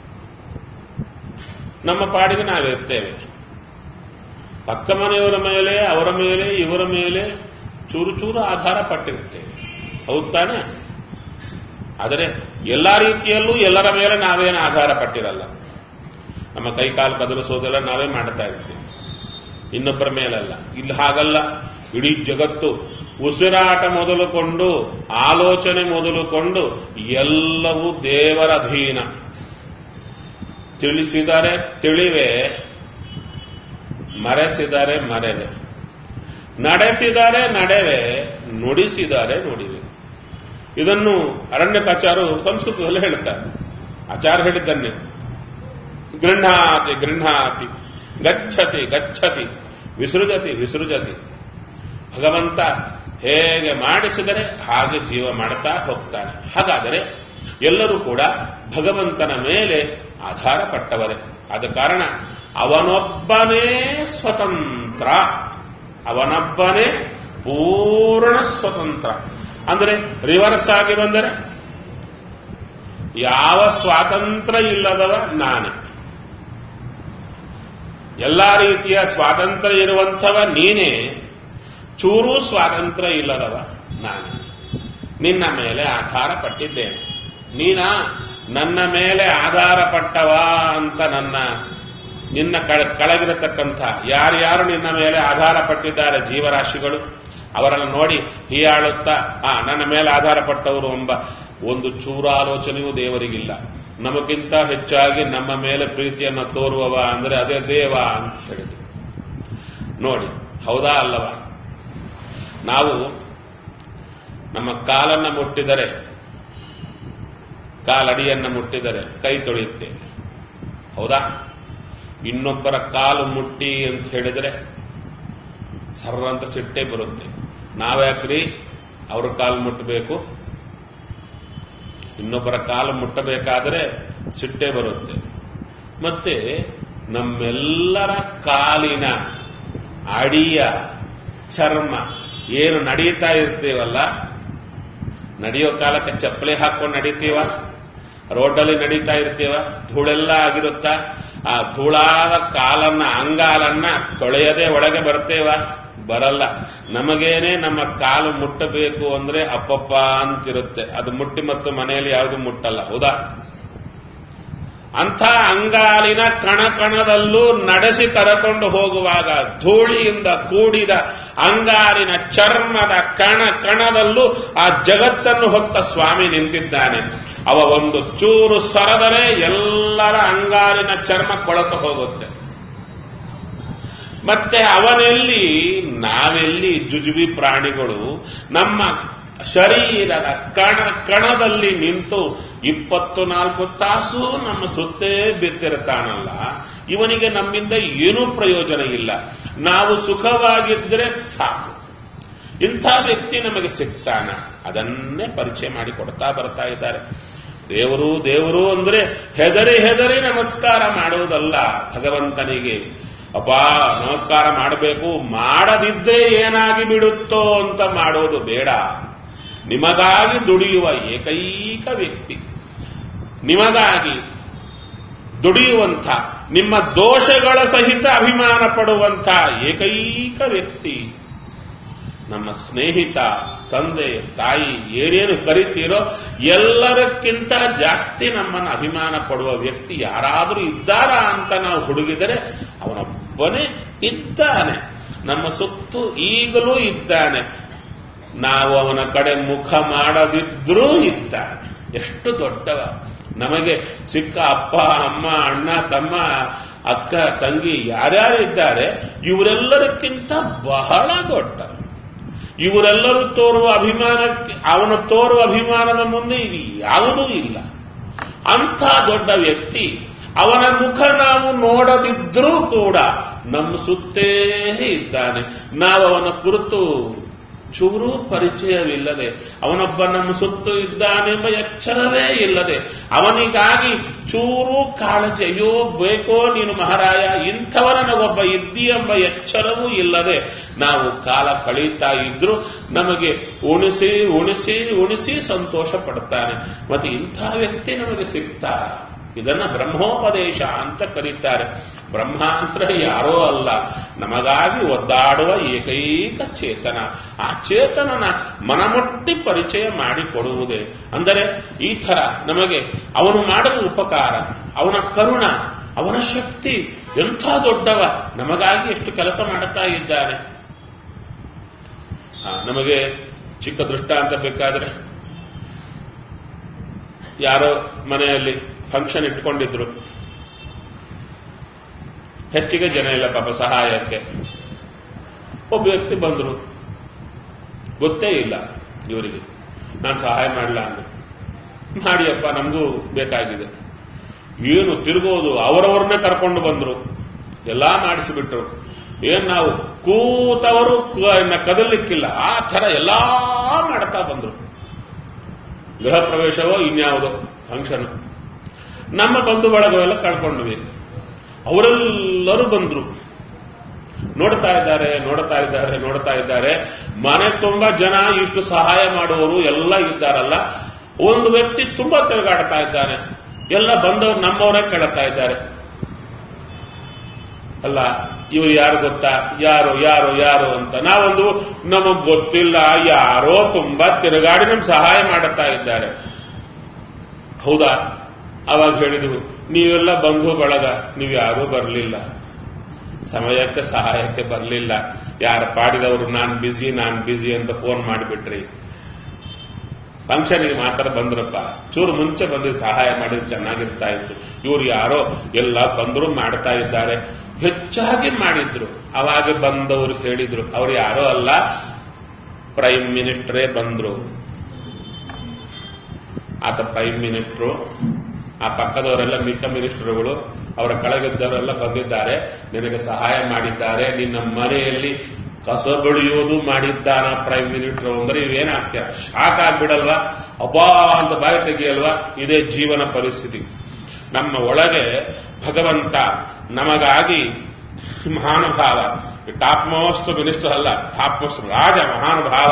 ನಮ್ಮ ಪಾಡಿಗೆ ನಾವಿರ್ತೇವೆ ಪಕ್ಕ ಮನೆಯವರ ಮೇಲೆ ಅವರ ಮೇಲೆ ಇವರ ಮೇಲೆ ಚೂರು ಚೂರು ಆಧಾರ ಪಟ್ಟಿರ್ತೇವೆ ಹೌದ್ ತಾನೆ ಆದರೆ ಎಲ್ಲಾ ರೀತಿಯಲ್ಲೂ ಎಲ್ಲರ ಮೇಲೆ ನಾವೇನು ಆಧಾರ ಪಟ್ಟಿರಲ್ಲ ನಮ್ಮ ಕೈಕಾಲು ಕದಲಿಸೋದೆಲ್ಲ ನಾವೇ ಮಾಡ್ತಾ ಇರ್ತೀವಿ ಇನ್ನೊಬ್ಬರ ಮೇಲಲ್ಲ ಇಲ್ಲಿ ಹಾಗಲ್ಲ ಇಡೀ ಜಗತ್ತು ಉಸಿರಾಟ ಮೊದಲುಕೊಂಡು ಆಲೋಚನೆ ಮೊದಲುಕೊಂಡು ಎಲ್ಲವೂ ದೇವರ ಅಧೀನ ತಿಳಿಸಿದರೆ ತಿಳಿವೆ ಮರೆಸಿದರೆ ಮರೆವೆ ನಡೆಸಿದರೆ ನಡೆವೆ ನುಡಿಸಿದರೆ ನುಡಿವೆ ಇದನ್ನು ಅರಣ್ಯಕಾಚಾರು ಸಂಸ್ಕೃತದಲ್ಲಿ ಹೇಳ್ತಾರೆ ಆಚಾರ ಹೇಳಿದ್ದನ್ನೇ ಗೃಹಾತಿ ಗೃಹಾತಿ ಗಚ್ಚತಿ ಗಚ್ಚತಿ ವಿಸೃಜತಿ ವಿಸೃಜತಿ ಭಗವಂತ ಹೇಗೆ ಮಾಡಿಸಿದರೆ ಹಾಗೆ ಜೀವ ಮಾಡ್ತಾ ಹೋಗ್ತಾನೆ ಹಾಗಾದರೆ ಎಲ್ಲರೂ ಕೂಡ ಭಗವಂತನ ಮೇಲೆ ಆಧಾರ ಪಟ್ಟವರೇ ಆದ ಕಾರಣ ಅವನೊಬ್ಬನೇ ಸ್ವತಂತ್ರ ಅವನೊಬ್ಬನೇ ಪೂರ್ಣ ಸ್ವತಂತ್ರ ಅಂದರೆ ರಿವರ್ಸ್ ಆಗಿ ಬಂದರೆ ಯಾವ ಸ್ವಾತಂತ್ರ್ಯ ಇಲ್ಲದವ ನಾನೇ ಎಲ್ಲಾ ರೀತಿಯ ಸ್ವಾತಂತ್ರ್ಯ ಇರುವಂಥವ ನೀನೇ ಚೂರೂ ಸ್ವಾತಂತ್ರ್ಯ ಇಲ್ಲದವ ನಾನೇ ನಿನ್ನ ಮೇಲೆ ಆಧಾರ ಪಟ್ಟಿದ್ದೇನೆ ನೀನ ನನ್ನ ಮೇಲೆ ಆಧಾರ ಪಟ್ಟವ ಅಂತ ನನ್ನ ನಿನ್ನ ಕೆಳಗಿರತಕ್ಕಂಥ ಯಾರ್ಯಾರು ನಿನ್ನ ಮೇಲೆ ಆಧಾರ ಪಟ್ಟಿದ್ದಾರೆ ಜೀವರಾಶಿಗಳು ಅವರನ್ನು ನೋಡಿ ಹೀಯಾಳಿಸ್ತಾ ಆ ನನ್ನ ಮೇಲೆ ಆಧಾರ ಪಟ್ಟವರು ಎಂಬ ಒಂದು ಚೂರಾಲೋಚನೆಯೂ ದೇವರಿಗಿಲ್ಲ ನಮಗಿಂತ ಹೆಚ್ಚಾಗಿ ನಮ್ಮ ಮೇಲೆ ಪ್ರೀತಿಯನ್ನು ತೋರುವವ ಅಂದ್ರೆ ಅದೇ ದೇವ ಅಂತ ಹೇಳಿದ್ರು ನೋಡಿ ಹೌದಾ ಅಲ್ಲವ ನಾವು ನಮ್ಮ ಕಾಲನ್ನ ಮುಟ್ಟಿದರೆ ಕಾಲಡಿಯನ್ನ ಮುಟ್ಟಿದರೆ ಕೈ ತೊಳೆಯುತ್ತೇವೆ ಹೌದಾ ಇನ್ನೊಬ್ಬರ ಕಾಲು ಮುಟ್ಟಿ ಅಂತ ಹೇಳಿದರೆ ಸರ್ರ ಅಂತ ಸಿಟ್ಟೆ ಬರುತ್ತೆ ನಾವ್ಯಾಕ್ರಿ ಅವ್ರ ಕಾಲು ಮುಟ್ಟಬೇಕು ಇನ್ನೊಬ್ಬರ ಕಾಲು ಮುಟ್ಟಬೇಕಾದರೆ ಸಿಟ್ಟೆ ಬರುತ್ತೆ ಮತ್ತೆ ನಮ್ಮೆಲ್ಲರ ಕಾಲಿನ ಅಡಿಯ ಚರ್ಮ ಏನು ನಡೀತಾ ಇರ್ತೀವಲ್ಲ ನಡೆಯೋ ಕಾಲಕ್ಕೆ ಚಪ್ಪಲಿ ಹಾಕೊಂಡು ನಡೀತೀವ ರೋಡಲ್ಲಿ ನಡೀತಾ ಇರ್ತೀವ ಧೂಳೆಲ್ಲ ಆಗಿರುತ್ತಾ ಆ ಧೂಳಾದ ಕಾಲನ್ನ ಅಂಗಾಲನ್ನ ತೊಳೆಯದೆ ಒಳಗೆ ಬರ್ತೇವ ಬರಲ್ಲ ನಮಗೇನೆ ನಮ್ಮ ಕಾಲು ಮುಟ್ಟಬೇಕು ಅಂದ್ರೆ ಅಪ್ಪಪ್ಪ ಅಂತಿರುತ್ತೆ ಅದು ಮುಟ್ಟಿ ಮತ್ತು ಮನೆಯಲ್ಲಿ ಯಾವುದು ಮುಟ್ಟಲ್ಲ ಹೌದಾ ಅಂಥ ಅಂಗಾಲಿನ ಕಣ ಕಣದಲ್ಲೂ ನಡೆಸಿ ಕರಕೊಂಡು ಹೋಗುವಾಗ ಧೂಳಿಯಿಂದ ಕೂಡಿದ ಅಂಗಾಲಿನ ಚರ್ಮದ ಕಣ ಕಣದಲ್ಲೂ ಆ ಜಗತ್ತನ್ನು ಹೊತ್ತ ಸ್ವಾಮಿ ನಿಂತಿದ್ದಾನೆ ಅವ ಒಂದು ಚೂರು ಸರದರೆ ಎಲ್ಲರ ಅಂಗಾಲಿನ ಚರ್ಮ ಕೊಳತು ಹೋಗುತ್ತೆ ಮತ್ತೆ ಅವನೆಲ್ಲಿ ನಾವೆಲ್ಲಿ ಜುಜುಬಿ ಪ್ರಾಣಿಗಳು ನಮ್ಮ ಶರೀರದ ಕಣ ಕಣದಲ್ಲಿ ನಿಂತು ಇಪ್ಪತ್ತು ನಾಲ್ಕು ತಾಸು ನಮ್ಮ ಸುತ್ತೇ ಬಿದ್ದಿರ್ತಾನಲ್ಲ ಇವನಿಗೆ ನಮ್ಮಿಂದ ಏನೂ ಪ್ರಯೋಜನ ಇಲ್ಲ ನಾವು ಸುಖವಾಗಿದ್ರೆ ಸಾಕು ಇಂಥ ವ್ಯಕ್ತಿ ನಮಗೆ ಸಿಗ್ತಾನ ಅದನ್ನೇ ಪರಿಚಯ ಮಾಡಿ ಕೊಡ್ತಾ ಬರ್ತಾ ಇದ್ದಾರೆ ದೇವರು ದೇವರು ಅಂದ್ರೆ ಹೆದರಿ ಹೆದರಿ ನಮಸ್ಕಾರ ಮಾಡುವುದಲ್ಲ ಭಗವಂತನಿಗೆ ಅಪ್ಪ ನಮಸ್ಕಾರ ಮಾಡಬೇಕು ಮಾಡದಿದ್ರೆ ಏನಾಗಿ ಬಿಡುತ್ತೋ ಅಂತ ಮಾಡೋದು ಬೇಡ ನಿಮಗಾಗಿ ದುಡಿಯುವ ಏಕೈಕ ವ್ಯಕ್ತಿ ನಿಮಗಾಗಿ ದುಡಿಯುವಂಥ ನಿಮ್ಮ ದೋಷಗಳ ಸಹಿತ ಅಭಿಮಾನ ಪಡುವಂಥ ಏಕೈಕ ವ್ಯಕ್ತಿ ನಮ್ಮ ಸ್ನೇಹಿತ ತಂದೆ ತಾಯಿ ಏನೇನು ಕರಿತೀರೋ ಎಲ್ಲರಕ್ಕಿಂತ ಜಾಸ್ತಿ ನಮ್ಮನ್ನು ಅಭಿಮಾನ ಪಡುವ ವ್ಯಕ್ತಿ ಯಾರಾದರೂ ಇದ್ದಾರಾ ಅಂತ ನಾವು ಹುಡುಗಿದರೆ ಅವನೊಬ್ಬನೇ ಇದ್ದಾನೆ ನಮ್ಮ ಸುತ್ತು ಈಗಲೂ ಇದ್ದಾನೆ ನಾವು ಅವನ ಕಡೆ ಮುಖ ಮಾಡದಿದ್ರೂ ಇದ್ದಾನೆ ಎಷ್ಟು ದೊಡ್ಡವ ನಮಗೆ ಸಿಕ್ಕ ಅಪ್ಪ ಅಮ್ಮ ಅಣ್ಣ ತಮ್ಮ ಅಕ್ಕ ತಂಗಿ ಯಾರ್ಯಾರು ಇದ್ದಾರೆ ಇವರೆಲ್ಲರಕ್ಕಿಂತ ಬಹಳ ದೊಡ್ಡ ಇವರೆಲ್ಲರೂ ತೋರುವ ಅಭಿಮಾನಕ್ಕೆ ಅವನು ತೋರುವ ಅಭಿಮಾನದ ಮುಂದೆ ಇದು ಯಾವುದೂ ಇಲ್ಲ ಅಂಥ ದೊಡ್ಡ ವ್ಯಕ್ತಿ ಅವನ ಮುಖ ನಾವು ನೋಡದಿದ್ರೂ ಕೂಡ ನಮ್ಮ ಸುತ್ತೇ ಇದ್ದಾನೆ ನಾವು ಅವನ ಕುರಿತು ಚೂರೂ ಪರಿಚಯವಿಲ್ಲದೆ ಅವನೊಬ್ಬ ನಮ್ಮ ಸುತ್ತು ಇದ್ದಾನೆಂಬ ಎಚ್ಚರವೇ ಇಲ್ಲದೆ ಅವನಿಗಾಗಿ ಚೂರು ಕಾಳಜಿ ಅಯ್ಯೋ ಬೇಕೋ ನೀನು ಮಹಾರಾಯ ಇಂಥವ ನನಗೊಬ್ಬ ಇದ್ದಿ ಎಂಬ ಎಚ್ಚರವೂ ಇಲ್ಲದೆ ನಾವು ಕಾಲ ಕಳೀತಾ ಇದ್ರು ನಮಗೆ ಉಣಿಸಿ ಉಣಿಸಿ ಉಣಿಸಿ ಸಂತೋಷ ಪಡ್ತಾನೆ ಮತ್ತೆ ಇಂಥ ವ್ಯಕ್ತಿ ನಮಗೆ ಸಿಗ್ತಾರ ಇದನ್ನ ಬ್ರಹ್ಮೋಪದೇಶ ಅಂತ ಕರೀತಾರೆ ಬ್ರಹ್ಮ ಅಂದ್ರೆ ಯಾರೋ ಅಲ್ಲ ನಮಗಾಗಿ ಒದ್ದಾಡುವ ಏಕೈಕ ಚೇತನ ಆ ಚೇತನನ ಮನಮುಟ್ಟಿ ಪರಿಚಯ ಮಾಡಿಕೊಡುವುದೇ ಅಂದರೆ ಈ ಥರ ನಮಗೆ ಅವನು ಮಾಡುವ ಉಪಕಾರ ಅವನ ಕರುಣ ಅವನ ಶಕ್ತಿ ಎಂಥ ದೊಡ್ಡವ ನಮಗಾಗಿ ಎಷ್ಟು ಕೆಲಸ ಮಾಡುತ್ತಾ ಇದ್ದಾನೆ ನಮಗೆ ಚಿಕ್ಕ ದೃಷ್ಟಾಂತ ಬೇಕಾದ್ರೆ ಯಾರೋ ಮನೆಯಲ್ಲಿ ಫಂಕ್ಷನ್ ಇಟ್ಕೊಂಡಿದ್ರು ಹೆಚ್ಚಿಗೆ ಜನ ಇಲ್ಲ ಪಾಪ ಸಹಾಯಕ್ಕೆ ಒಬ್ಬ ವ್ಯಕ್ತಿ ಬಂದರು ಗೊತ್ತೇ ಇಲ್ಲ ಇವರಿಗೆ ನಾನು ಸಹಾಯ ಮಾಡಲ್ಲ ಅಂದ್ರು ಮಾಡಿಯಪ್ಪ ನಮಗೂ ಬೇಕಾಗಿದೆ ಏನು ತಿರುಗೋದು ಅವರವ್ರನ್ನೇ ಕರ್ಕೊಂಡು ಬಂದ್ರು ಎಲ್ಲಾ ಮಾಡಿಸಿಬಿಟ್ರು ಏನ್ ನಾವು ಕೂತವರು ಕ- ಇನ್ನ ಕದಲಿಕ್ಕಿಲ್ಲ ಆ ಥರ ಎಲ್ಲಾ ಮಾಡ್ತಾ ಬಂದ್ರು ಗೃಹ ಪ್ರವೇಶವೋ ಇನ್ಯಾವುದೋ ಫಂಕ್ಷನ್ ನಮ್ಮ ಬಂಧು ಬಳಗವೆಲ್ಲ ಕಳ್ಕೊಂಡ್ವಿ ಅವರೆಲ್ಲರೂ ಬಂದ್ರು ನೋಡ್ತಾ ಇದ್ದಾರೆ ನೋಡ್ತಾ ಇದ್ದಾರೆ ನೋಡ್ತಾ ಇದ್ದಾರೆ ಮನೆ ತುಂಬಾ ಜನ ಇಷ್ಟು ಸಹಾಯ ಮಾಡುವವರು ಎಲ್ಲ ಇದ್ದಾರಲ್ಲ ಒಂದು ವ್ಯಕ್ತಿ ತುಂಬಾ ತಿರುಗಾಡ್ತಾ ಇದ್ದಾನೆ ಎಲ್ಲ ಬಂದವರು ನಮ್ಮವರೇ ಕೇಳ್ತಾ ಇದ್ದಾರೆ ಅಲ್ಲ ಇವರು ಯಾರು ಗೊತ್ತಾ ಯಾರು ಯಾರು ಯಾರು ಅಂತ ನಾವೊಂದು ನಮಗ್ ಗೊತ್ತಿಲ್ಲ ಯಾರೋ ತುಂಬಾ ತಿರುಗಾಡಿ ನಮ್ಗೆ ಸಹಾಯ ಮಾಡುತ್ತಾ ಇದ್ದಾರೆ ಹೌದಾ ಅವಾಗ ಹೇಳಿದ್ವು ನೀವೆಲ್ಲ ಬಂಧು ಬಳಗ ನೀವು ಯಾರೂ ಬರಲಿಲ್ಲ ಸಮಯಕ್ಕೆ ಸಹಾಯಕ್ಕೆ ಬರಲಿಲ್ಲ ಯಾರು ಪಾಡಿದವರು ನಾನ್ ಬಿಸಿ ನಾನ್ ಬಿಸಿ ಅಂತ ಫೋನ್ ಮಾಡಿಬಿಟ್ರಿ ಫಂಕ್ಷನ್ಗೆ ಮಾತ್ರ ಬಂದ್ರಪ್ಪ ಚೂರು ಮುಂಚೆ ಬಂದು ಸಹಾಯ ಮಾಡಿದ್ರೆ ಚೆನ್ನಾಗಿರ್ತಾ ಇತ್ತು ಇವ್ರು ಯಾರೋ ಎಲ್ಲ ಬಂದ್ರು ಮಾಡ್ತಾ ಇದ್ದಾರೆ ಹೆಚ್ಚಾಗಿ ಮಾಡಿದ್ರು ಅವಾಗ ಬಂದವರು ಹೇಳಿದ್ರು ಅವ್ರು ಯಾರೋ ಅಲ್ಲ ಪ್ರೈಮ್ ಮಿನಿಸ್ಟರೇ ಬಂದ್ರು ಆತ ಪ್ರೈಮ್ ಮಿನಿಸ್ಟ್ರು ಆ ಪಕ್ಕದವರೆಲ್ಲ ಮಿಕ್ಕ ಮಿನಿಸ್ಟರ್ಗಳು ಅವರ ಕೆಳಗಿದ್ದವರೆಲ್ಲ ಬಂದಿದ್ದಾರೆ ನಿನಗೆ ಸಹಾಯ ಮಾಡಿದ್ದಾರೆ ನಿನ್ನ ಮನೆಯಲ್ಲಿ ಕಸ ಬಳಿಯೋದು ಮಾಡಿದ್ದಾನ ಪ್ರೈಮ್ ಮಿನಿಸ್ಟರ್ ಅಂದ್ರೆ ಇವೇನಾಗ್ತೀರ ಶಾಕ್ ಆಗ್ಬಿಡಲ್ವಾ ಅಬ್ಬಾ ಅಂತ ಬಾಯಿ ತೆಗಿಯಲ್ವಾ ಇದೇ ಜೀವನ ಪರಿಸ್ಥಿತಿ ನಮ್ಮ ಒಳಗೆ ಭಗವಂತ ನಮಗಾಗಿ ಮಹಾನುಭಾವ ಟಾಪ್ ಮೋಸ್ಟ್ ಮಿನಿಸ್ಟರ್ ಅಲ್ಲ ಟಾಪ್ ಮೋಸ್ಟ್ ರಾಜ ಮಹಾನುಭಾವ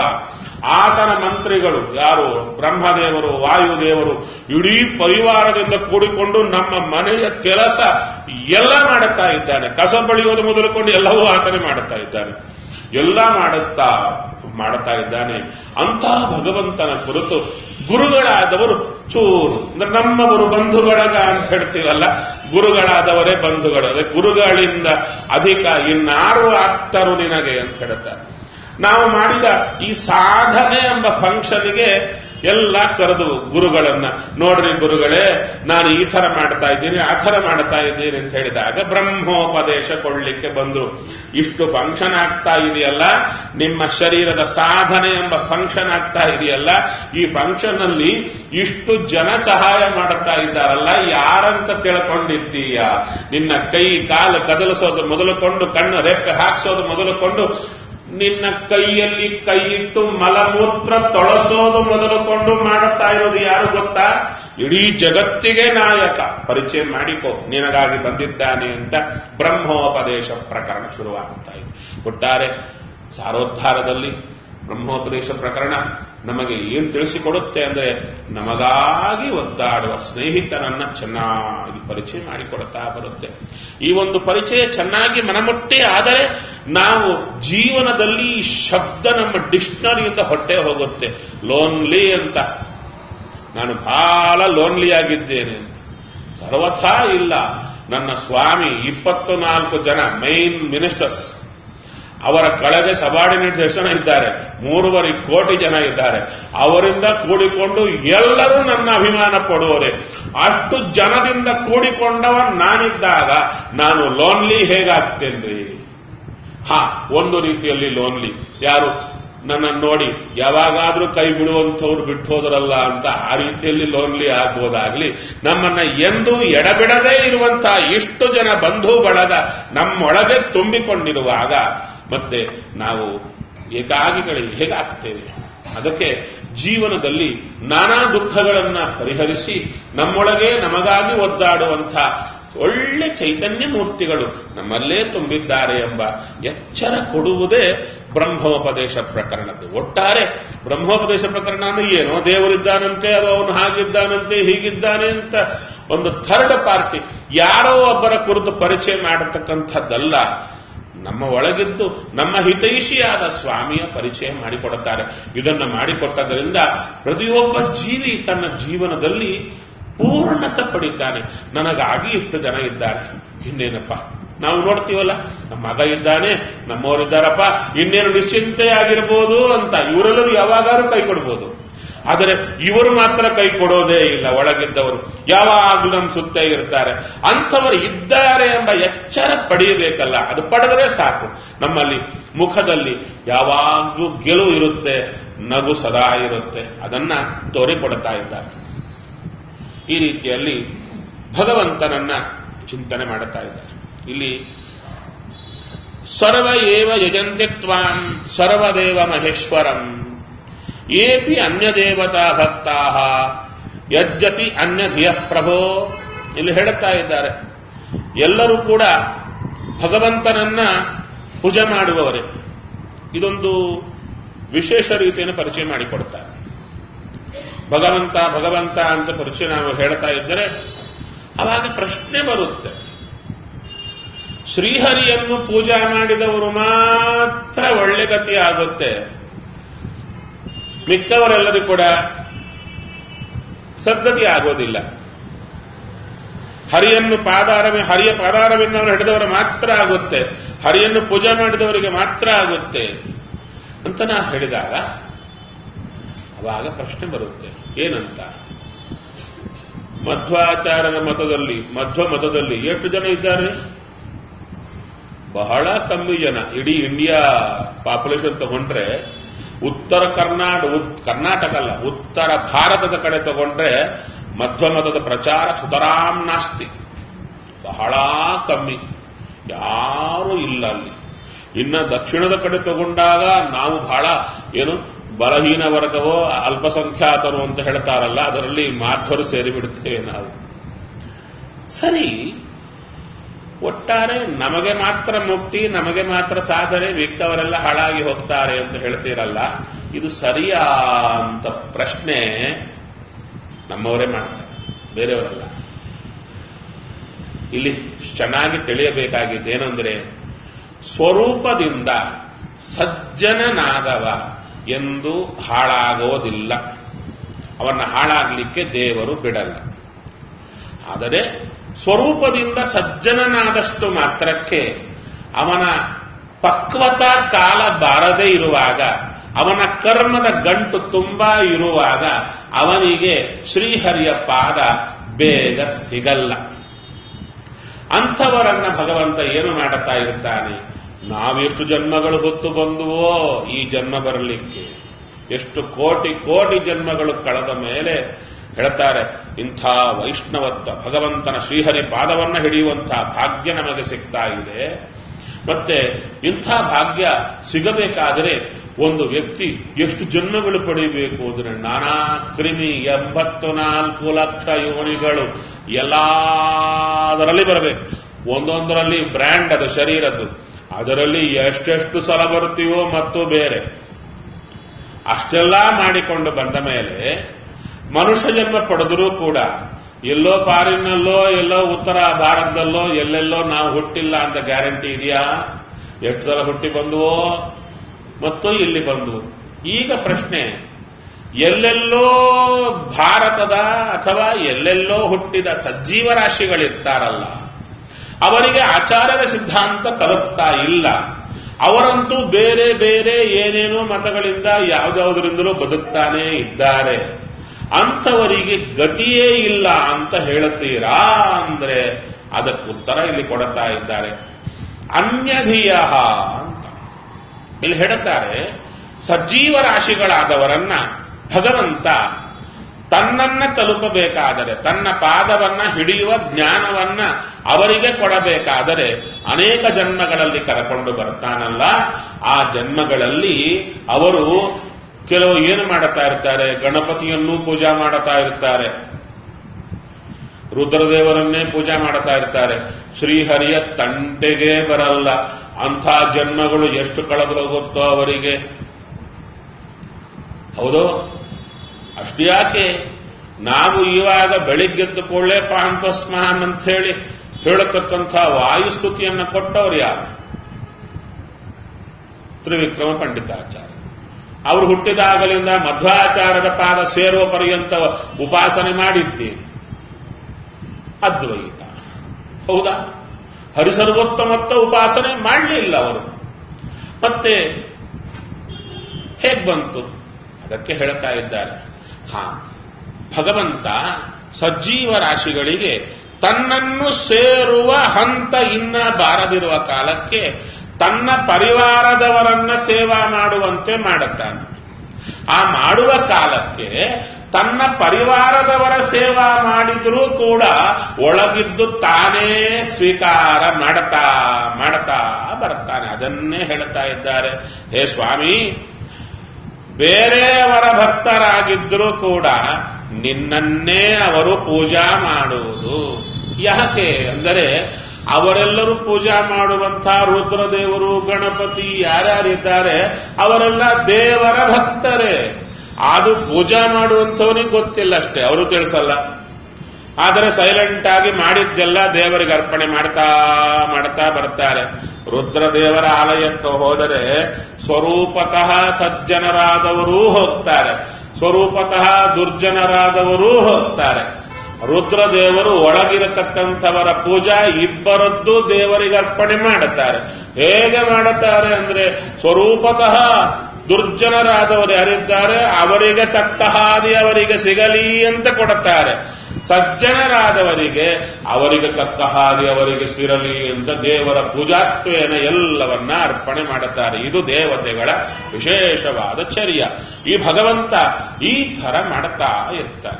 ಆತನ ಮಂತ್ರಿಗಳು ಯಾರು ಬ್ರಹ್ಮದೇವರು ವಾಯುದೇವರು ಇಡೀ ಪರಿವಾರದಿಂದ ಕೂಡಿಕೊಂಡು ನಮ್ಮ ಮನೆಯ ಕೆಲಸ ಎಲ್ಲ ಮಾಡುತ್ತಾ ಇದ್ದಾನೆ ಕಸ ಬಳಿಯೋದು ಮೊದಲುಕೊಂಡು ಎಲ್ಲವೂ ಆತನೇ ಮಾಡುತ್ತಾ ಇದ್ದಾನೆ ಎಲ್ಲ ಮಾಡಿಸ್ತಾ ಮಾಡುತ್ತಾ ಇದ್ದಾನೆ ಅಂತಹ ಭಗವಂತನ ಕುರಿತು ಗುರುಗಳಾದವರು ಚೂರು ಅಂದ್ರೆ ನಮ್ಮವರು ಬಂಧುಗಳಗ ಅಂತ ಹೇಳ್ತೀವಲ್ಲ ಗುರುಗಳಾದವರೇ ಬಂಧುಗಳು ಅದೇ ಗುರುಗಳಿಂದ ಅಧಿಕ ಇನ್ನಾರು ಆಗ್ತರು ನಿನಗೆ ಅಂತ ಹೇಳ್ತಾರೆ ನಾವು ಮಾಡಿದ ಈ ಸಾಧನೆ ಎಂಬ ಫಂಕ್ಷನ್ಗೆ ಎಲ್ಲ ಕರೆದು ಗುರುಗಳನ್ನ ನೋಡ್ರಿ ಗುರುಗಳೇ ನಾನು ಈ ತರ ಮಾಡ್ತಾ ಇದ್ದೀನಿ ಆ ಥರ ಮಾಡ್ತಾ ಇದ್ದೀನಿ ಅಂತ ಹೇಳಿದಾಗ ಬ್ರಹ್ಮೋಪದೇಶ ಕೊಡ್ಲಿಕ್ಕೆ ಬಂದ್ರು ಇಷ್ಟು ಫಂಕ್ಷನ್ ಆಗ್ತಾ ಇದೆಯಲ್ಲ ನಿಮ್ಮ ಶರೀರದ ಸಾಧನೆ ಎಂಬ ಫಂಕ್ಷನ್ ಆಗ್ತಾ ಇದೆಯಲ್ಲ ಈ ಫಂಕ್ಷನ್ ಅಲ್ಲಿ ಇಷ್ಟು ಜನ ಸಹಾಯ ಮಾಡುತ್ತಾ ಇದ್ದಾರಲ್ಲ ಯಾರಂತ ತಿಳ್ಕೊಂಡಿದ್ದೀಯ ನಿನ್ನ ಕೈ ಕಾಲು ಕದಲಿಸೋದು ಮೊದಲುಕೊಂಡು ಕಣ್ಣು ರೆಕ್ಕೆ ಹಾಕ್ಸೋದು ಮೊದಲುಕೊಂಡು ನಿನ್ನ ಕೈಯಲ್ಲಿ ಕೈ ಇಟ್ಟು ಮಲಮೂತ್ರ ತೊಳಸೋದು ಮೊದಲುಕೊಂಡು ಮಾಡುತ್ತಾ ಇರೋದು ಯಾರು ಗೊತ್ತಾ ಇಡೀ ಜಗತ್ತಿಗೆ ನಾಯಕ ಪರಿಚಯ ಮಾಡಿಕೋ ನಿನಗಾಗಿ ಬಂದಿದ್ದಾನೆ ಅಂತ ಬ್ರಹ್ಮೋಪದೇಶ ಪ್ರಕರಣ ಶುರುವಾಗುತ್ತಾ ಇದೆ ಒಟ್ಟಾರೆ ಸಾರೋದ್ಧಾರದಲ್ಲಿ ಬ್ರಹ್ಮೋಪದೇಶ ಪ್ರಕರಣ ನಮಗೆ ಏನ್ ತಿಳಿಸಿಕೊಡುತ್ತೆ ಅಂದ್ರೆ ನಮಗಾಗಿ ಒದ್ದಾಡುವ ಸ್ನೇಹಿತರನ್ನ ಚೆನ್ನಾಗಿ ಪರಿಚಯ ಮಾಡಿಕೊಡುತ್ತಾ ಬರುತ್ತೆ ಈ ಒಂದು ಪರಿಚಯ ಚೆನ್ನಾಗಿ ಮನಮುಟ್ಟಿ ಆದರೆ ನಾವು ಜೀವನದಲ್ಲಿ ಈ ಶಬ್ದ ನಮ್ಮ ಡಿಕ್ಷನರಿಯಿಂದ ಹೊಟ್ಟೆ ಹೋಗುತ್ತೆ ಲೋನ್ಲಿ ಅಂತ ನಾನು ಬಹಳ ಲೋನ್ಲಿ ಆಗಿದ್ದೇನೆ ಅಂತ ಸರ್ವಥಾ ಇಲ್ಲ ನನ್ನ ಸ್ವಾಮಿ ಇಪ್ಪತ್ತು ನಾಲ್ಕು ಜನ ಮೈನ್ ಮಿನಿಸ್ಟರ್ಸ್ ಅವರ ಕೆಳಗೆ ಸಬಾರ್ಡಿನೇಟ್ಸ್ ಎಷ್ಟು ಜನ ಇದ್ದಾರೆ ಮೂರುವರೆ ಕೋಟಿ ಜನ ಇದ್ದಾರೆ ಅವರಿಂದ ಕೂಡಿಕೊಂಡು ಎಲ್ಲರೂ ನನ್ನ ಅಭಿಮಾನ ಪಡುವರೆ ಅಷ್ಟು ಜನದಿಂದ ಕೂಡಿಕೊಂಡವ ನಾನಿದ್ದಾಗ ನಾನು ಲೋನ್ಲಿ ಹೇಗಾಗ್ತೇನ್ರಿ ಹಾ ಒಂದು ರೀತಿಯಲ್ಲಿ ಲೋನ್ಲಿ ಯಾರು ನನ್ನನ್ನು ನೋಡಿ ಯಾವಾಗಾದ್ರೂ ಕೈ ಬಿಡುವಂಥವ್ರು ಬಿಟ್ಟು ಹೋದ್ರಲ್ಲ ಅಂತ ಆ ರೀತಿಯಲ್ಲಿ ಲೋನ್ಲಿ ಆಗ್ಬೋದಾಗ್ಲಿ ನಮ್ಮನ್ನ ಎಂದು ಎಡಬಿಡದೇ ಇರುವಂತಹ ಇಷ್ಟು ಜನ ಬಂಧು ಬಳಗ ನಮ್ಮೊಳಗೆ ತುಂಬಿಕೊಂಡಿರುವಾಗ ಮತ್ತೆ ನಾವು ಏಕಾಗಿಗಳಿಗೆ ಹೇಗಾಗ್ತೇವೆ ಅದಕ್ಕೆ ಜೀವನದಲ್ಲಿ ನಾನಾ ದುಃಖಗಳನ್ನ ಪರಿಹರಿಸಿ ನಮ್ಮೊಳಗೆ ನಮಗಾಗಿ ಒದ್ದಾಡುವಂಥ ಒಳ್ಳೆ ಚೈತನ್ಯ ಮೂರ್ತಿಗಳು ನಮ್ಮಲ್ಲೇ ತುಂಬಿದ್ದಾರೆ ಎಂಬ ಎಚ್ಚರ ಕೊಡುವುದೇ ಬ್ರಹ್ಮೋಪದೇಶ ಪ್ರಕರಣದ್ದು ಒಟ್ಟಾರೆ ಬ್ರಹ್ಮೋಪದೇಶ ಪ್ರಕರಣ ಅಂದ್ರೆ ಏನೋ ದೇವರಿದ್ದಾನಂತೆ ಅದು ಅವನು ಹಾಗಿದ್ದಾನಂತೆ ಹೀಗಿದ್ದಾನೆ ಅಂತ ಒಂದು ಥರ್ಡ್ ಪಾರ್ಟಿ ಯಾರೋ ಒಬ್ಬರ ಕುರಿತು ಪರಿಚಯ ಮಾಡತಕ್ಕಂಥದ್ದಲ್ಲ ನಮ್ಮ ಒಳಗಿದ್ದು ನಮ್ಮ ಹಿತೈಷಿಯಾದ ಸ್ವಾಮಿಯ ಪರಿಚಯ ಮಾಡಿಕೊಡುತ್ತಾರೆ ಇದನ್ನ ಮಾಡಿಕೊಟ್ಟದರಿಂದ ಪ್ರತಿಯೊಬ್ಬ ಜೀವಿ ತನ್ನ ಜೀವನದಲ್ಲಿ ಪೂರ್ಣತೆ ಪಡಿತಾನೆ ನನಗಾಗಿ ಇಷ್ಟು ಜನ ಇದ್ದಾರೆ ಇನ್ನೇನಪ್ಪ ನಾವು ನೋಡ್ತೀವಲ್ಲ ನಮ್ಮ ಮಗ ಇದ್ದಾನೆ ನಮ್ಮವರಿದ್ದಾರಪ್ಪ ಇನ್ನೇನು ನಿಶ್ಚಿಂತೆಯಾಗಿರ್ಬೋದು ಅಂತ ಇವರೆಲ್ಲರೂ ಯಾವಾಗಾದ್ರೂ ಕೈ ಕೊಡ್ಬೋದು ಆದರೆ ಇವರು ಮಾತ್ರ ಕೈ ಕೊಡೋದೇ ಇಲ್ಲ ಒಳಗಿದ್ದವರು ಯಾವಾಗಲೂ ನಮ್ಮ ಸುತ್ತ ಇರ್ತಾರೆ ಅಂಥವರು ಇದ್ದಾರೆ ಎಂಬ ಎಚ್ಚರ ಪಡೆಯಬೇಕಲ್ಲ ಅದು ಪಡೆದರೆ ಸಾಕು ನಮ್ಮಲ್ಲಿ ಮುಖದಲ್ಲಿ ಯಾವಾಗಲೂ ಗೆಲುವು ಇರುತ್ತೆ ನಗು ಸದಾ ಇರುತ್ತೆ ಅದನ್ನ ತೋರಿಕೊಡ್ತಾ ಇದ್ದಾರೆ ಈ ರೀತಿಯಲ್ಲಿ ಭಗವಂತನನ್ನ ಚಿಂತನೆ ಮಾಡುತ್ತಾ ಇದ್ದಾರೆ ಇಲ್ಲಿ ಸರ್ವ ಏವ ಯಜಂತ್ಯತ್ವಾಂ ಸರ್ವದೇವ ಮಹೇಶ್ವರಂ ಏಪಿ ಅನ್ಯದೇವತಾ ಭಕ್ತಾ ಯದ್ಯಪಿ ಅನ್ಯಧಿಯ ಪ್ರಭೋ ಇಲ್ಲಿ ಹೇಳುತ್ತಾ ಇದ್ದಾರೆ ಎಲ್ಲರೂ ಕೂಡ ಭಗವಂತನನ್ನ ಪೂಜೆ ಮಾಡುವವರೇ ಇದೊಂದು ವಿಶೇಷ ರೀತಿಯನ್ನು ಪರಿಚಯ ಮಾಡಿಕೊಡ್ತಾರೆ ಭಗವಂತ ಭಗವಂತ ಅಂತ ಪರಿಚಯ ನಾವು ಹೇಳ್ತಾ ಇದ್ದರೆ ಅವಾಗ ಪ್ರಶ್ನೆ ಬರುತ್ತೆ ಶ್ರೀಹರಿಯನ್ನು ಪೂಜಾ ಮಾಡಿದವರು ಮಾತ್ರ ಒಳ್ಳೆ ಗತಿ ಆಗುತ್ತೆ ಮಿಕ್ಕವರೆಲ್ಲರೂ ಕೂಡ ಸದ್ಗತಿ ಆಗೋದಿಲ್ಲ ಹರಿಯನ್ನು ಪಾದಾರವೇ ಹರಿಯ ಪಾದಾರವಿಂದವನ್ನು ಹಿಡಿದವರು ಮಾತ್ರ ಆಗುತ್ತೆ ಹರಿಯನ್ನು ಪೂಜೆ ಮಾಡಿದವರಿಗೆ ಮಾತ್ರ ಆಗುತ್ತೆ ಅಂತ ನಾ ಹೇಳಿದಾಗ ಅವಾಗ ಪ್ರಶ್ನೆ ಬರುತ್ತೆ ಏನಂತ ಮಧ್ವಾಚಾರ್ಯರ ಮತದಲ್ಲಿ ಮಧ್ವ ಮತದಲ್ಲಿ ಎಷ್ಟು ಜನ ಇದ್ದಾರೆ ಬಹಳ ಕಮ್ಮಿ ಜನ ಇಡೀ ಇಂಡಿಯಾ ಪಾಪ್ಯುಲೇಷನ್ ತಗೊಂಡ್ರೆ ಉತ್ತರ ಕರ್ನಾಟಕ ಕರ್ನಾಟಕ ಅಲ್ಲ ಉತ್ತರ ಭಾರತದ ಕಡೆ ತಗೊಂಡ್ರೆ ಮಧ್ವ ಮತದ ಪ್ರಚಾರ ಸುತರಾಂ ನಾಸ್ತಿ ಬಹಳ ಕಮ್ಮಿ ಯಾರೂ ಇಲ್ಲ ಅಲ್ಲಿ ಇನ್ನ ದಕ್ಷಿಣದ ಕಡೆ ತಗೊಂಡಾಗ ನಾವು ಬಹಳ ಏನು ಬಲಹೀನ ವರ್ಗವೋ ಅಲ್ಪಸಂಖ್ಯಾತರು ಅಂತ ಹೇಳ್ತಾರಲ್ಲ ಅದರಲ್ಲಿ ಮಾಧ್ವರು ಸೇರಿಬಿಡುತ್ತೇವೆ ನಾವು ಸರಿ ಒಟ್ಟಾರೆ ನಮಗೆ ಮಾತ್ರ ಮುಕ್ತಿ ನಮಗೆ ಮಾತ್ರ ಸಾಧನೆ ಮಿಕ್ಕವರೆಲ್ಲ ಹಾಳಾಗಿ ಹೋಗ್ತಾರೆ ಅಂತ ಹೇಳ್ತೀರಲ್ಲ ಇದು ಸರಿಯಾ ಅಂತ ಪ್ರಶ್ನೆ ನಮ್ಮವರೇ ಮಾಡ್ತಾರೆ ಬೇರೆಯವರಲ್ಲ ಇಲ್ಲಿ ಚೆನ್ನಾಗಿ ತಿಳಿಯಬೇಕಾಗಿದ್ದೇನೆಂದ್ರೆ ಸ್ವರೂಪದಿಂದ ಸಜ್ಜನನಾದವ ಎಂದು ಹಾಳಾಗೋದಿಲ್ಲ ಅವನ್ನ ಹಾಳಾಗಲಿಕ್ಕೆ ದೇವರು ಬಿಡಲ್ಲ ಆದರೆ ಸ್ವರೂಪದಿಂದ ಸಜ್ಜನನಾದಷ್ಟು ಮಾತ್ರಕ್ಕೆ ಅವನ ಪಕ್ವತಾ ಕಾಲ ಬಾರದೇ ಇರುವಾಗ ಅವನ ಕರ್ಮದ ಗಂಟು ತುಂಬಾ ಇರುವಾಗ ಅವನಿಗೆ ಶ್ರೀಹರಿಯ ಪಾದ ಬೇಗ ಸಿಗಲ್ಲ ಅಂಥವರನ್ನ ಭಗವಂತ ಏನು ಮಾಡುತ್ತಾ ಇರ್ತಾನೆ ನಾವೆಷ್ಟು ಜನ್ಮಗಳು ಹೊತ್ತು ಬಂದುವೋ ಈ ಜನ್ಮ ಬರಲಿಕ್ಕೆ ಎಷ್ಟು ಕೋಟಿ ಕೋಟಿ ಜನ್ಮಗಳು ಕಳೆದ ಮೇಲೆ ಹೇಳ್ತಾರೆ ಇಂಥ ವೈಷ್ಣವತ್ವ ಭಗವಂತನ ಶ್ರೀಹರಿ ಪಾದವನ್ನ ಹಿಡಿಯುವಂತಹ ಭಾಗ್ಯ ನಮಗೆ ಸಿಗ್ತಾ ಇದೆ ಮತ್ತೆ ಇಂಥ ಭಾಗ್ಯ ಸಿಗಬೇಕಾದರೆ ಒಂದು ವ್ಯಕ್ತಿ ಎಷ್ಟು ಜನ್ಮಗಳು ಪಡಿಬೇಕು ಅಂದ್ರೆ ನಾನಾ ಕ್ರಿಮಿ ಎಂಬತ್ತು ನಾಲ್ಕು ಲಕ್ಷ ಯೋನಿಗಳು ಎಲ್ಲದರಲ್ಲಿ ಬರಬೇಕು ಒಂದೊಂದರಲ್ಲಿ ಬ್ರ್ಯಾಂಡ್ ಅದು ಶರೀರದ್ದು ಅದರಲ್ಲಿ ಎಷ್ಟೆಷ್ಟು ಸಲ ಬರ್ತೀವೋ ಮತ್ತು ಬೇರೆ ಅಷ್ಟೆಲ್ಲ ಮಾಡಿಕೊಂಡು ಬಂದ ಮೇಲೆ ಮನುಷ್ಯ ಜನ್ಮ ಪಡೆದರೂ ಕೂಡ ಎಲ್ಲೋ ಫಾರಿನ್ನಲ್ಲೋ ಎಲ್ಲೋ ಉತ್ತರ ಭಾರತದಲ್ಲೋ ಎಲ್ಲೆಲ್ಲೋ ನಾವು ಹುಟ್ಟಿಲ್ಲ ಅಂತ ಗ್ಯಾರಂಟಿ ಇದೆಯಾ ಎಷ್ಟು ಸಲ ಹುಟ್ಟಿ ಬಂದುವೋ ಮತ್ತು ಇಲ್ಲಿ ಬಂದು ಈಗ ಪ್ರಶ್ನೆ ಎಲ್ಲೆಲ್ಲೋ ಭಾರತದ ಅಥವಾ ಎಲ್ಲೆಲ್ಲೋ ಹುಟ್ಟಿದ ಸಜ್ಜೀವ ರಾಶಿಗಳಿರ್ತಾರಲ್ಲ ಅವರಿಗೆ ಆಚಾರ್ಯರ ಸಿದ್ಧಾಂತ ತಲುಪ್ತಾ ಇಲ್ಲ ಅವರಂತೂ ಬೇರೆ ಬೇರೆ ಏನೇನೋ ಮತಗಳಿಂದ ಯಾವ್ದಾವುದರಿಂದಲೂ ಬದುಕ್ತಾನೇ ಇದ್ದಾರೆ ಅಂಥವರಿಗೆ ಗತಿಯೇ ಇಲ್ಲ ಅಂತ ಹೇಳುತ್ತೀರಾ ಅಂದ್ರೆ ಅದಕ್ಕೆ ಉತ್ತರ ಇಲ್ಲಿ ಕೊಡುತ್ತಾ ಇದ್ದಾರೆ ಅನ್ಯಧೀಯ ಅಂತ ಇಲ್ಲಿ ಹೇಳುತ್ತಾರೆ ಸಜ್ಜೀವ ರಾಶಿಗಳಾದವರನ್ನ ಭಗವಂತ ತನ್ನನ್ನ ತಲುಪಬೇಕಾದರೆ ತನ್ನ ಪಾದವನ್ನ ಹಿಡಿಯುವ ಜ್ಞಾನವನ್ನ ಅವರಿಗೆ ಕೊಡಬೇಕಾದರೆ ಅನೇಕ ಜನ್ಮಗಳಲ್ಲಿ ಕರಕೊಂಡು ಬರ್ತಾನಲ್ಲ ಆ ಜನ್ಮಗಳಲ್ಲಿ ಅವರು ಕೆಲವು ಏನು ಮಾಡುತ್ತಾ ಇರ್ತಾರೆ ಗಣಪತಿಯನ್ನು ಪೂಜಾ ಮಾಡುತ್ತಾ ಇರ್ತಾರೆ ರುದ್ರದೇವರನ್ನೇ ಪೂಜಾ ಮಾಡುತ್ತಾ ಇರ್ತಾರೆ ಶ್ರೀಹರಿಯ ತಂಟೆಗೆ ಬರಲ್ಲ ಅಂಥ ಜನ್ಮಗಳು ಎಷ್ಟು ಕಳೆದು ಹೋಗುತ್ತೋ ಅವರಿಗೆ ಹೌದು ಅಷ್ಟು ಯಾಕೆ ನಾವು ಇವಾಗ ಬೆಳಿಗ್ಗೆದ್ದು ಕೊಳ್ಳೆ ಪಾಂತಸ್ಮಾನ್ ಅಂತ ಹೇಳಿ ಹೇಳತಕ್ಕಂಥ ವಾಯುಸ್ತುತಿಯನ್ನ ಕೊಟ್ಟವರು ಯಾರು ತ್ರಿವಿಕ್ರಮ ಪಂಡಿತಾಚಾರ್ಯ ಅವರು ಹುಟ್ಟಿದಾಗಲಿಂದ ಮಧ್ವಾಚಾರ್ಯರ ಪಾದ ಸೇರುವ ಪರ್ಯಂತ ಉಪಾಸನೆ ಮಾಡಿದ್ದೀವಿ ಅದ್ವೈತ ಹೌದಾ ಹರಿಸರ್ವೋತ್ತಮತ್ತ ಉಪಾಸನೆ ಮಾಡಲಿಲ್ಲ ಅವರು ಮತ್ತೆ ಹೇಗ್ ಬಂತು ಅದಕ್ಕೆ ಹೇಳ್ತಾ ಇದ್ದಾರೆ ಹಾ ಭಗವಂತ ಸಜ್ಜೀವ ರಾಶಿಗಳಿಗೆ ತನ್ನನ್ನು ಸೇರುವ ಹಂತ ಇನ್ನ ಬಾರದಿರುವ ಕಾಲಕ್ಕೆ ತನ್ನ ಪರಿವಾರದವರನ್ನ ಸೇವಾ ಮಾಡುವಂತೆ ಮಾಡುತ್ತಾನೆ ಆ ಮಾಡುವ ಕಾಲಕ್ಕೆ ತನ್ನ ಪರಿವಾರದವರ ಸೇವಾ ಮಾಡಿದ್ರೂ ಕೂಡ ಒಳಗಿದ್ದು ತಾನೇ ಸ್ವೀಕಾರ ಮಾಡ್ತಾ ಮಾಡ್ತಾ ಬರ್ತಾನೆ ಅದನ್ನೇ ಹೇಳ್ತಾ ಇದ್ದಾರೆ ಹೇ ಸ್ವಾಮಿ ಬೇರೆಯವರ ಭಕ್ತರಾಗಿದ್ರೂ ಕೂಡ ನಿನ್ನನ್ನೇ ಅವರು ಪೂಜಾ ಮಾಡುವುದು ಯಾಕೆ ಅಂದರೆ ಅವರೆಲ್ಲರೂ ಪೂಜಾ ಮಾಡುವಂಥ ರುದ್ರದೇವರು ಗಣಪತಿ ಯಾರ್ಯಾರಿದ್ದಾರೆ ಅವರೆಲ್ಲ ದೇವರ ಭಕ್ತರೇ ಅದು ಪೂಜಾ ಮಾಡುವಂಥವನಿಗೆ ಗೊತ್ತಿಲ್ಲ ಅಷ್ಟೇ ಅವರು ತಿಳಿಸಲ್ಲ ಆದರೆ ಸೈಲೆಂಟ್ ಆಗಿ ಮಾಡಿದ್ದೆಲ್ಲ ದೇವರಿಗೆ ಅರ್ಪಣೆ ಮಾಡ್ತಾ ಮಾಡ್ತಾ ಬರ್ತಾರೆ ರುದ್ರದೇವರ ಆಲಯಕ್ಕೆ ಹೋದರೆ ಸ್ವರೂಪತಃ ಸಜ್ಜನರಾದವರೂ ಹೋಗ್ತಾರೆ ಸ್ವರೂಪತಃ ದುರ್ಜನರಾದವರೂ ಹೋಗ್ತಾರೆ ರುದ್ರದೇವರು ಒಳಗಿರತಕ್ಕಂಥವರ ಪೂಜಾ ಇಬ್ಬರದ್ದು ದೇವರಿಗೆ ಅರ್ಪಣೆ ಮಾಡುತ್ತಾರೆ ಹೇಗೆ ಮಾಡುತ್ತಾರೆ ಅಂದ್ರೆ ಸ್ವರೂಪತಃ ದುರ್ಜನರಾದವರು ಯಾರಿದ್ದಾರೆ ಅವರಿಗೆ ತಕ್ಕ ಹಾದಿ ಅವರಿಗೆ ಸಿಗಲಿ ಅಂತ ಕೊಡುತ್ತಾರೆ ಸಜ್ಜನರಾದವರಿಗೆ ಅವರಿಗೆ ತಕ್ಕ ಹಾದಿ ಅವರಿಗೆ ಸಿರಲಿ ಅಂತ ದೇವರ ಪೂಜಾತ್ವೇನ ಎಲ್ಲವನ್ನ ಅರ್ಪಣೆ ಮಾಡುತ್ತಾರೆ ಇದು ದೇವತೆಗಳ ವಿಶೇಷವಾದ ಚರ್ಯ ಈ ಭಗವಂತ ಈ ಥರ ಮಾಡುತ್ತಾ ಇರ್ತಾರೆ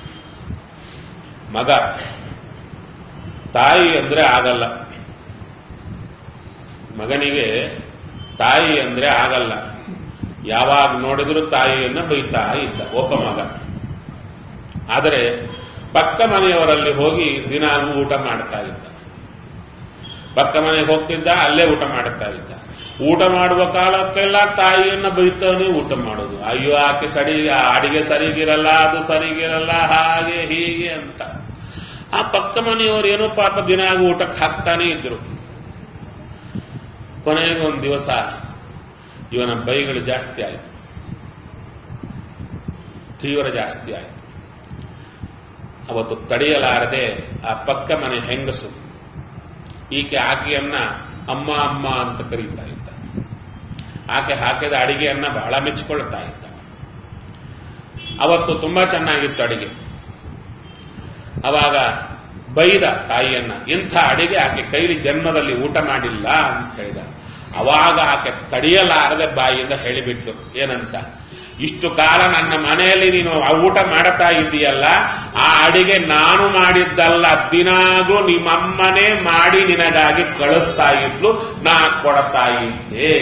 ಮಗ ತಾಯಿ ಅಂದ್ರೆ ಆಗಲ್ಲ ಮಗನಿಗೆ ತಾಯಿ ಅಂದ್ರೆ ಆಗಲ್ಲ ಯಾವಾಗ ನೋಡಿದ್ರು ತಾಯಿಯನ್ನ ಬೈತಾ ಇದ್ದ ಒಬ್ಬ ಮಗ ಆದರೆ ಪಕ್ಕ ಮನೆಯವರಲ್ಲಿ ಹೋಗಿ ದಿನಾಲೂ ಊಟ ಮಾಡ್ತಾ ಇದ್ದ ಪಕ್ಕ ಮನೆಗೆ ಹೋಗ್ತಿದ್ದ ಅಲ್ಲೇ ಊಟ ಮಾಡ್ತಾ ಇದ್ದ ಊಟ ಮಾಡುವ ಕಾಲಕ್ಕೆಲ್ಲ ತಾಯಿಯನ್ನ ಬೈತಾನೆ ಊಟ ಮಾಡೋದು ಅಯ್ಯೋ ಆಕೆ ಸರಿ ಆ ಅಡಿಗೆ ಸರಿಗಿರಲ್ಲ ಅದು ಸರಿಗಿರಲ್ಲ ಹಾಗೆ ಹೀಗೆ ಅಂತ ಆ ಪಕ್ಕ ಮನೆಯವರು ಏನೋ ಪಾಪ ದಿನ ಊಟಕ್ಕೆ ಹಾಕ್ತಾನೆ ಇದ್ರು ಕೊನೆಗೆ ಒಂದು ದಿವಸ ಇವನ ಬೈಗಳು ಜಾಸ್ತಿ ಆಯಿತು ತೀವ್ರ ಜಾಸ್ತಿ ಆಯಿತು ಅವತ್ತು ತಡೆಯಲಾರದೆ ಆ ಪಕ್ಕ ಮನೆ ಹೆಂಗಸು ಈಕೆ ಆಕೆಯನ್ನ ಅಮ್ಮ ಅಮ್ಮ ಅಂತ ಕರೀತಾ ಇದ್ದ ಆಕೆ ಹಾಕಿದ ಅಡಿಗೆಯನ್ನ ಬಹಳ ಮೆಚ್ಚಿಕೊಳ್ತಾ ಇದ್ದ ಅವತ್ತು ತುಂಬಾ ಚೆನ್ನಾಗಿತ್ತು ಅಡಿಗೆ ಅವಾಗ ಬೈದ ತಾಯಿಯನ್ನ ಇಂಥ ಅಡಿಗೆ ಆಕೆ ಕೈಲಿ ಜನ್ಮದಲ್ಲಿ ಊಟ ಮಾಡಿಲ್ಲ ಅಂತ ಹೇಳಿದ ಅವಾಗ ಆಕೆ ತಡೆಯಲಾರದೆ ಬಾಯಿಯಿಂದ ಹೇಳಿಬಿಟ್ಟು ಏನಂತ ಇಷ್ಟು ಕಾಲ ನನ್ನ ಮನೆಯಲ್ಲಿ ನೀನು ಆ ಊಟ ಮಾಡ್ತಾ ಇದ್ದೀಯಲ್ಲ ಆ ಅಡಿಗೆ ನಾನು ಮಾಡಿದ್ದಲ್ಲ ದಿನಾಗೂ ನಿಮ್ಮಮ್ಮನೇ ಮಾಡಿ ನಿನಗಾಗಿ ಕಳಿಸ್ತಾ ಇದ್ಲು ನಾ ಕೊಡ್ತಾ ಇದ್ದೆ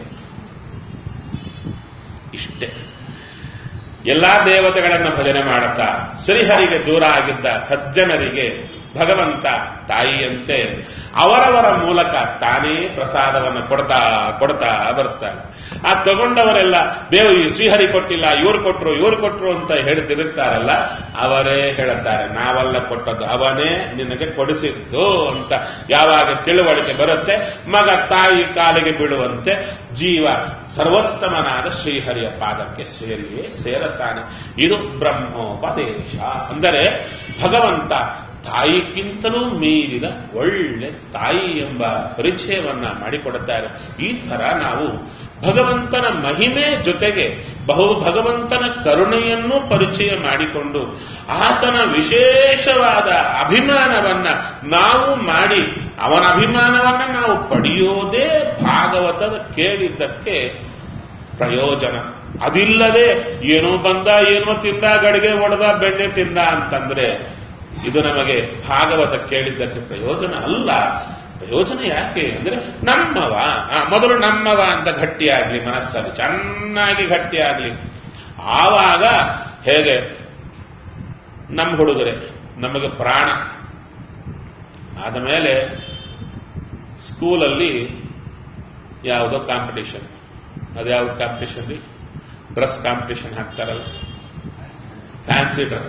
ಇಷ್ಟೇ ಎಲ್ಲಾ ದೇವತೆಗಳನ್ನ ಭಜನೆ ಮಾಡುತ್ತಾ ಶ್ರೀಹರಿಗೆ ದೂರ ಆಗಿದ್ದ ಸಜ್ಜನರಿಗೆ ಭಗವಂತ ತಾಯಿಯಂತೆ ಅವರವರ ಮೂಲಕ ತಾನೇ ಪ್ರಸಾದವನ್ನು ಕೊಡ್ತಾ ಕೊಡ್ತಾ ಬರ್ತಾನೆ ಆ ತಗೊಂಡವರೆಲ್ಲ ದೇವ ಈ ಶ್ರೀಹರಿ ಕೊಟ್ಟಿಲ್ಲ ಇವ್ರು ಕೊಟ್ರು ಇವ್ರು ಕೊಟ್ರು ಅಂತ ಹೇಳ್ತಿರುತ್ತಾರಲ್ಲ ಅವರೇ ಹೇಳುತ್ತಾರೆ ನಾವೆಲ್ಲ ಕೊಟ್ಟದ್ದು ಅವನೇ ನಿನಗೆ ಕೊಡಿಸಿದ್ದು ಅಂತ ಯಾವಾಗ ತಿಳುವಳಿಕೆ ಬರುತ್ತೆ ಮಗ ತಾಯಿ ಕಾಲಿಗೆ ಬೀಳುವಂತೆ ಜೀವ ಸರ್ವೋತ್ತಮನಾದ ಶ್ರೀಹರಿಯ ಪಾದಕ್ಕೆ ಸೇರಿಯೇ ಸೇರುತ್ತಾನೆ ಇದು ಬ್ರಹ್ಮೋಪದೇಶ ಅಂದರೆ ಭಗವಂತ ತಾಯಿಗಿಂತಲೂ ಮೀರಿದ ಒಳ್ಳೆ ತಾಯಿ ಎಂಬ ಪರಿಚಯವನ್ನ ಮಾಡಿಕೊಡುತ್ತಾರೆ ಈ ತರ ನಾವು ಭಗವಂತನ ಮಹಿಮೆ ಜೊತೆಗೆ ಬಹು ಭಗವಂತನ ಕರುಣೆಯನ್ನು ಪರಿಚಯ ಮಾಡಿಕೊಂಡು ಆತನ ವಿಶೇಷವಾದ ಅಭಿಮಾನವನ್ನ ನಾವು ಮಾಡಿ ಅವನ ಅಭಿಮಾನವನ್ನ ನಾವು ಪಡೆಯೋದೇ ಭಾಗವತದ ಕೇಳಿದ್ದಕ್ಕೆ ಪ್ರಯೋಜನ ಅದಿಲ್ಲದೆ ಏನೋ ಬಂದ ಏನೋ ತಿಂದ ಗಡಿಗೆ ಒಡೆದ ಬೆಣ್ಣೆ ತಿಂದ ಅಂತಂದ್ರೆ ಇದು ನಮಗೆ ಭಾಗವತ ಕೇಳಿದ್ದಕ್ಕೆ ಪ್ರಯೋಜನ ಅಲ್ಲ ಪ್ರಯೋಜನ ಯಾಕೆ ಅಂದ್ರೆ ನಮ್ಮವ ಆ, ಮೊದಲು ನಮ್ಮವ ಅಂತ ಗಟ್ಟಿಯಾಗ್ಲಿ ಮನಸ್ಸಲ್ಲಿ ಚೆನ್ನಾಗಿ ಗಟ್ಟಿಯಾಗ್ಲಿ ಆವಾಗ ಹೇಗೆ ನಮ್ಮ ಹುಡುಗರೆ ನಮಗೆ ಪ್ರಾಣ ಆದ ಮೇಲೆ ಸ್ಕೂಲಲ್ಲಿ ಯಾವುದೋ ಕಾಂಪಿಟೇಷನ್ ಅದ್ಯಾವ್ದು ಕಾಂಪಿಟೇಷನ್ ರೀ ಡ್ರೆಸ್ ಕಾಂಪಿಟೇಷನ್ ಹಾಕ್ತಾರಲ್ಲ ಫ್ಯಾನ್ಸಿ ಡ್ರೆಸ್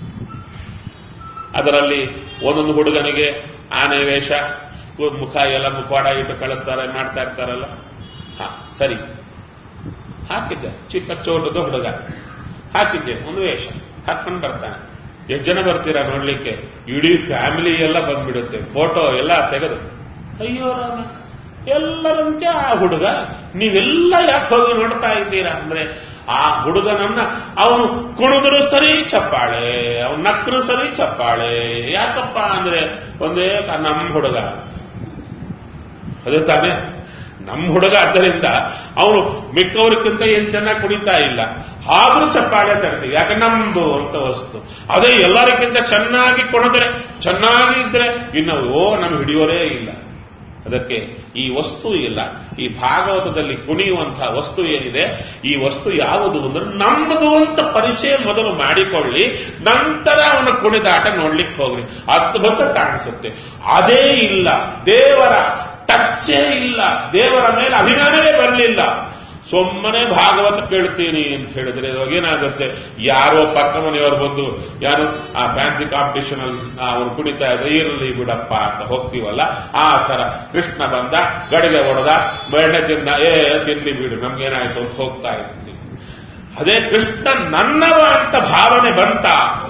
ಅದರಲ್ಲಿ ಒಂದೊಂದು ಹುಡುಗನಿಗೆ ಆನೆ ವೇಷ ಮುಖ ಎಲ್ಲ ಮುಖವಾಡ ಇಟ್ಟು ಕಳಿಸ್ತಾರೆ ಮಾಡ್ತಾ ಇರ್ತಾರಲ್ಲ ಹಾ ಸರಿ ಹಾಕಿದ್ದೆ ಚಿಕ್ಕ ಚೋಟದ ಹುಡುಗ ಹಾಕಿದ್ದೆ ಒಂದು ವೇಷ ಹಾಕೊಂಡು ಬರ್ತಾನೆ ಎಷ್ಟು ಜನ ಬರ್ತೀರಾ ನೋಡ್ಲಿಕ್ಕೆ ಇಡೀ ಫ್ಯಾಮಿಲಿ ಎಲ್ಲ ಬಂದ್ಬಿಡುತ್ತೆ ಫೋಟೋ ಎಲ್ಲ ತೆಗೆದು ಅಯ್ಯೋ ರಾಮ ಎಲ್ಲರಂತೆ ಆ ಹುಡುಗ ನೀವೆಲ್ಲ ಯಾಕೆ ಹೋಗಿ ನೋಡ್ತಾ ಇದ್ದೀರಾ ಅಂದ್ರೆ ಆ ಹುಡುಗನನ್ನ ಅವನು ಕುಣಿದ್ರು ಸರಿ ಚಪ್ಪಾಳೆ ಅವನು ನಕ್ಕರು ಸರಿ ಚಪ್ಪಾಳೆ ಯಾಕಪ್ಪ ಅಂದ್ರೆ ಒಂದೇ ಕ- ನಮ್ಮ ಹುಡುಗ ಅದೇ ತಾನೇ ನಮ್ಮ ಹುಡುಗ ಆದ್ದರಿಂದ ಅವನು ಮಿಕ್ಕವ್ರಿಗಿಂತ ಏನ್ ಚೆನ್ನಾಗಿ ಕುಡಿತಾ ಇಲ್ಲ ಆದ್ರೂ ಚಪ್ಪಾಳೆ ತರ್ತೀವಿ ಯಾಕೆ ನಮ್ದು ಅಂತ ವಸ್ತು ಅದೇ ಎಲ್ಲರಿಗಿಂತ ಚೆನ್ನಾಗಿ ಕೊಡಿದ್ರೆ ಚೆನ್ನಾಗಿ ಇದ್ರೆ ಇನ್ನು ಓ ನಮ್ಗೆ ಹಿಡಿಯೋರೇ ಇಲ್ಲ ಅದಕ್ಕೆ ಈ ವಸ್ತು ಇಲ್ಲ ಈ ಭಾಗವತದಲ್ಲಿ ಕುಣಿಯುವಂತಹ ವಸ್ತು ಏನಿದೆ ಈ ವಸ್ತು ಯಾವುದು ಅಂದ್ರೆ ನಮ್ಮದು ಅಂತ ಪರಿಚಯ ಮೊದಲು ಮಾಡಿಕೊಳ್ಳಿ ನಂತರ ಅವನ ಕುಣಿದಾಟ ನೋಡ್ಲಿಕ್ಕೆ ಹೋಗ್ರಿ ಅದ್ಭುತ ಕಾಣಿಸುತ್ತೆ ಅದೇ ಇಲ್ಲ ದೇವರ ಟಚ್ಚೇ ಇಲ್ಲ ದೇವರ ಮೇಲೆ ಅಭಿಮಾನವೇ ಬರಲಿಲ್ಲ ಸುಮ್ಮನೆ ಭಾಗವತ ಕೇಳ್ತೀನಿ ಅಂತ ಹೇಳಿದ್ರೆ ಇವಾಗ ಏನಾಗುತ್ತೆ ಯಾರೋ ಪಕ್ಕ ಮನೆಯವರು ಬಂದು ಯಾರು ಆ ಫ್ಯಾನ್ಸಿ ಕಾಂಪಿಟೇಷನ್ ಅಲ್ಲಿ ಅವ್ರು ಕುಣಿತಾ ಇದ್ರೆ ಇರಲಿ ಬಿಡಪ್ಪ ಅಂತ ಹೋಗ್ತೀವಲ್ಲ ಆ ತರ ಕೃಷ್ಣ ಬಂದ ಗಡಿಗೆ ಹೊಡೆದ ಬೆಣ್ಣೆ ತಿಂದ ಏ ತಿನ್ಲಿ ಬಿಡು ನಮ್ಗೇನಾಯ್ತು ಅಂತ ಹೋಗ್ತಾ ಇರ್ತೀವಿ ಅದೇ ಕೃಷ್ಣ ನನ್ನವ ಅಂತ ಭಾವನೆ ಬಂತ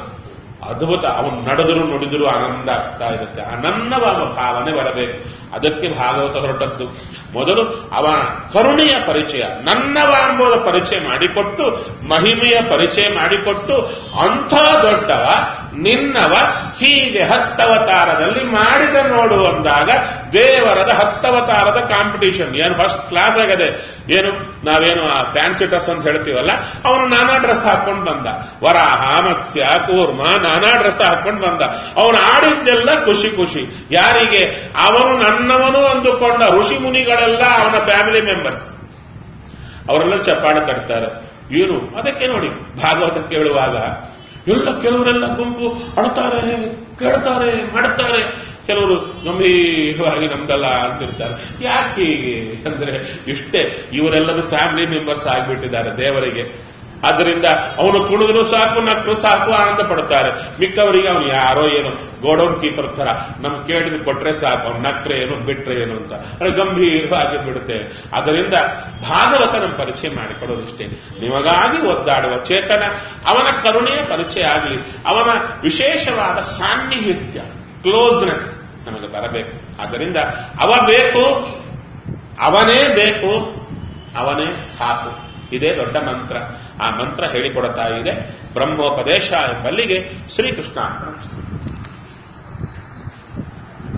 ಅದ್ಭುತ ಅವನು ನಡೆದರು ನುಡಿದರು ಆನಂದ ಆಗ್ತಾ ಇರುತ್ತೆ ಅನನ್ನವ ಭಾವನೆ ಬರಬೇಕು ಅದಕ್ಕೆ ಭಾಗವತ ಹೊರಟದ್ದು ಮೊದಲು ಅವನ ಕರುಣೆಯ ಪರಿಚಯ ನನ್ನವ ಎಂಬುದ ಪರಿಚಯ ಮಾಡಿಕೊಟ್ಟು ಮಹಿಮೆಯ ಪರಿಚಯ ಮಾಡಿಕೊಟ್ಟು ಅಂಥ ದೊಡ್ಡವ ನಿನ್ನವ ಹೀಗೆ ಹತ್ತವತಾರದಲ್ಲಿ ಮಾಡಿದ ನೋಡು ಅಂದಾಗ ದೇವರದ ಹತ್ತವತಾರದ ಕಾಂಪಿಟಿಷನ್ ಏನು ಫಸ್ಟ್ ಕ್ಲಾಸ್ ಆಗದೆ ಏನು ನಾವೇನು ಆ ಫ್ಯಾನ್ಸಿ ಡ್ರೆಸ್ ಅಂತ ಹೇಳ್ತೀವಲ್ಲ ಅವನು ನಾನಾ ಡ್ರೆಸ್ ಹಾಕೊಂಡು ಬಂದ ವರಾಹ ಮತ್ಸ್ಯ ಕೂರ್ಮ ನಾನಾ ಡ್ರೆಸ್ ಹಾಕೊಂಡು ಬಂದ ಅವನು ಆಡಿದ್ದೆಲ್ಲ ಖುಷಿ ಖುಷಿ ಯಾರಿಗೆ ಅವನು ನನ್ನವನು ಅಂದುಕೊಂಡ ಋಷಿ ಮುನಿಗಳೆಲ್ಲ ಅವನ ಫ್ಯಾಮಿಲಿ ಮೆಂಬರ್ಸ್ ಅವರೆಲ್ಲ ಚಪ್ಪಾಳೆ ಕಟ್ತಾರೆ ಏನು ಅದಕ್ಕೆ ನೋಡಿ ಭಾಗವತ ಕೇಳುವಾಗ ಎಲ್ಲ ಕೆಲವರೆಲ್ಲ ಗುಂಪು ಅಳ್ತಾರೆ ಕೇಳ್ತಾರೆ ಮಾಡ್ತಾರೆ ಕೆಲವರು ಗಂಭೀರವಾಗಿ ನಮ್ದಲ್ಲ ಅಂತಿರ್ತಾರೆ ಯಾಕೆ ಹೀಗೆ ಅಂದ್ರೆ ಇಷ್ಟೇ ಇವರೆಲ್ಲರೂ ಫ್ಯಾಮಿಲಿ ಮೆಂಬರ್ಸ್ ಆಗಿಬಿಟ್ಟಿದ್ದಾರೆ ದೇವರಿಗೆ ಆದ್ದರಿಂದ ಅವನು ಕುಣಿದ್ರು ಸಾಕು ನಕ್ಕರು ಸಾಕು ಆನಂದ ಪಡ್ತಾರೆ ಮಿಕ್ಕವರಿಗೆ ಅವನು ಯಾರೋ ಏನು ಗೋಡೌನ್ ಕೀಪರ್ ತರ ನಮ್ ಕೇಳಿದ್ ಕೊಟ್ರೆ ಸಾಕು ಅವ್ನು ನಕ್ರೆ ಏನು ಬಿಟ್ರೆ ಏನು ಅಂತ ಅದು ಗಂಭೀರವಾಗಿ ಬಿಡುತ್ತೇವೆ ಅದರಿಂದ ಭಾಗವತ ನಮ್ಮ ಪರಿಚಯ ಮಾಡಿಕೊಡೋದಿಷ್ಟೇ ನಿಮಗಾಗಿ ಒದ್ದಾಡುವ ಚೇತನ ಅವನ ಕರುಣೆಯ ಪರಿಚಯ ಆಗಲಿ ಅವನ ವಿಶೇಷವಾದ ಸಾನ್ನಿಹಿತ್ಯ ಕ್ಲೋಸ್ನೆಸ್ ನಮಗೆ ಬರಬೇಕು ಆದ್ದರಿಂದ ಅವ ಬೇಕು ಅವನೇ ಬೇಕು ಅವನೇ ಸಾಕು ಇದೇ ದೊಡ್ಡ ಮಂತ್ರ ಆ ಮಂತ್ರ ಹೇಳಿಕೊಡ್ತಾ ಇದೆ ಬ್ರಹ್ಮೋಪದೇಶ ಎಂಬಲ್ಲಿಗೆ ಶ್ರೀಕೃಷ್ಣ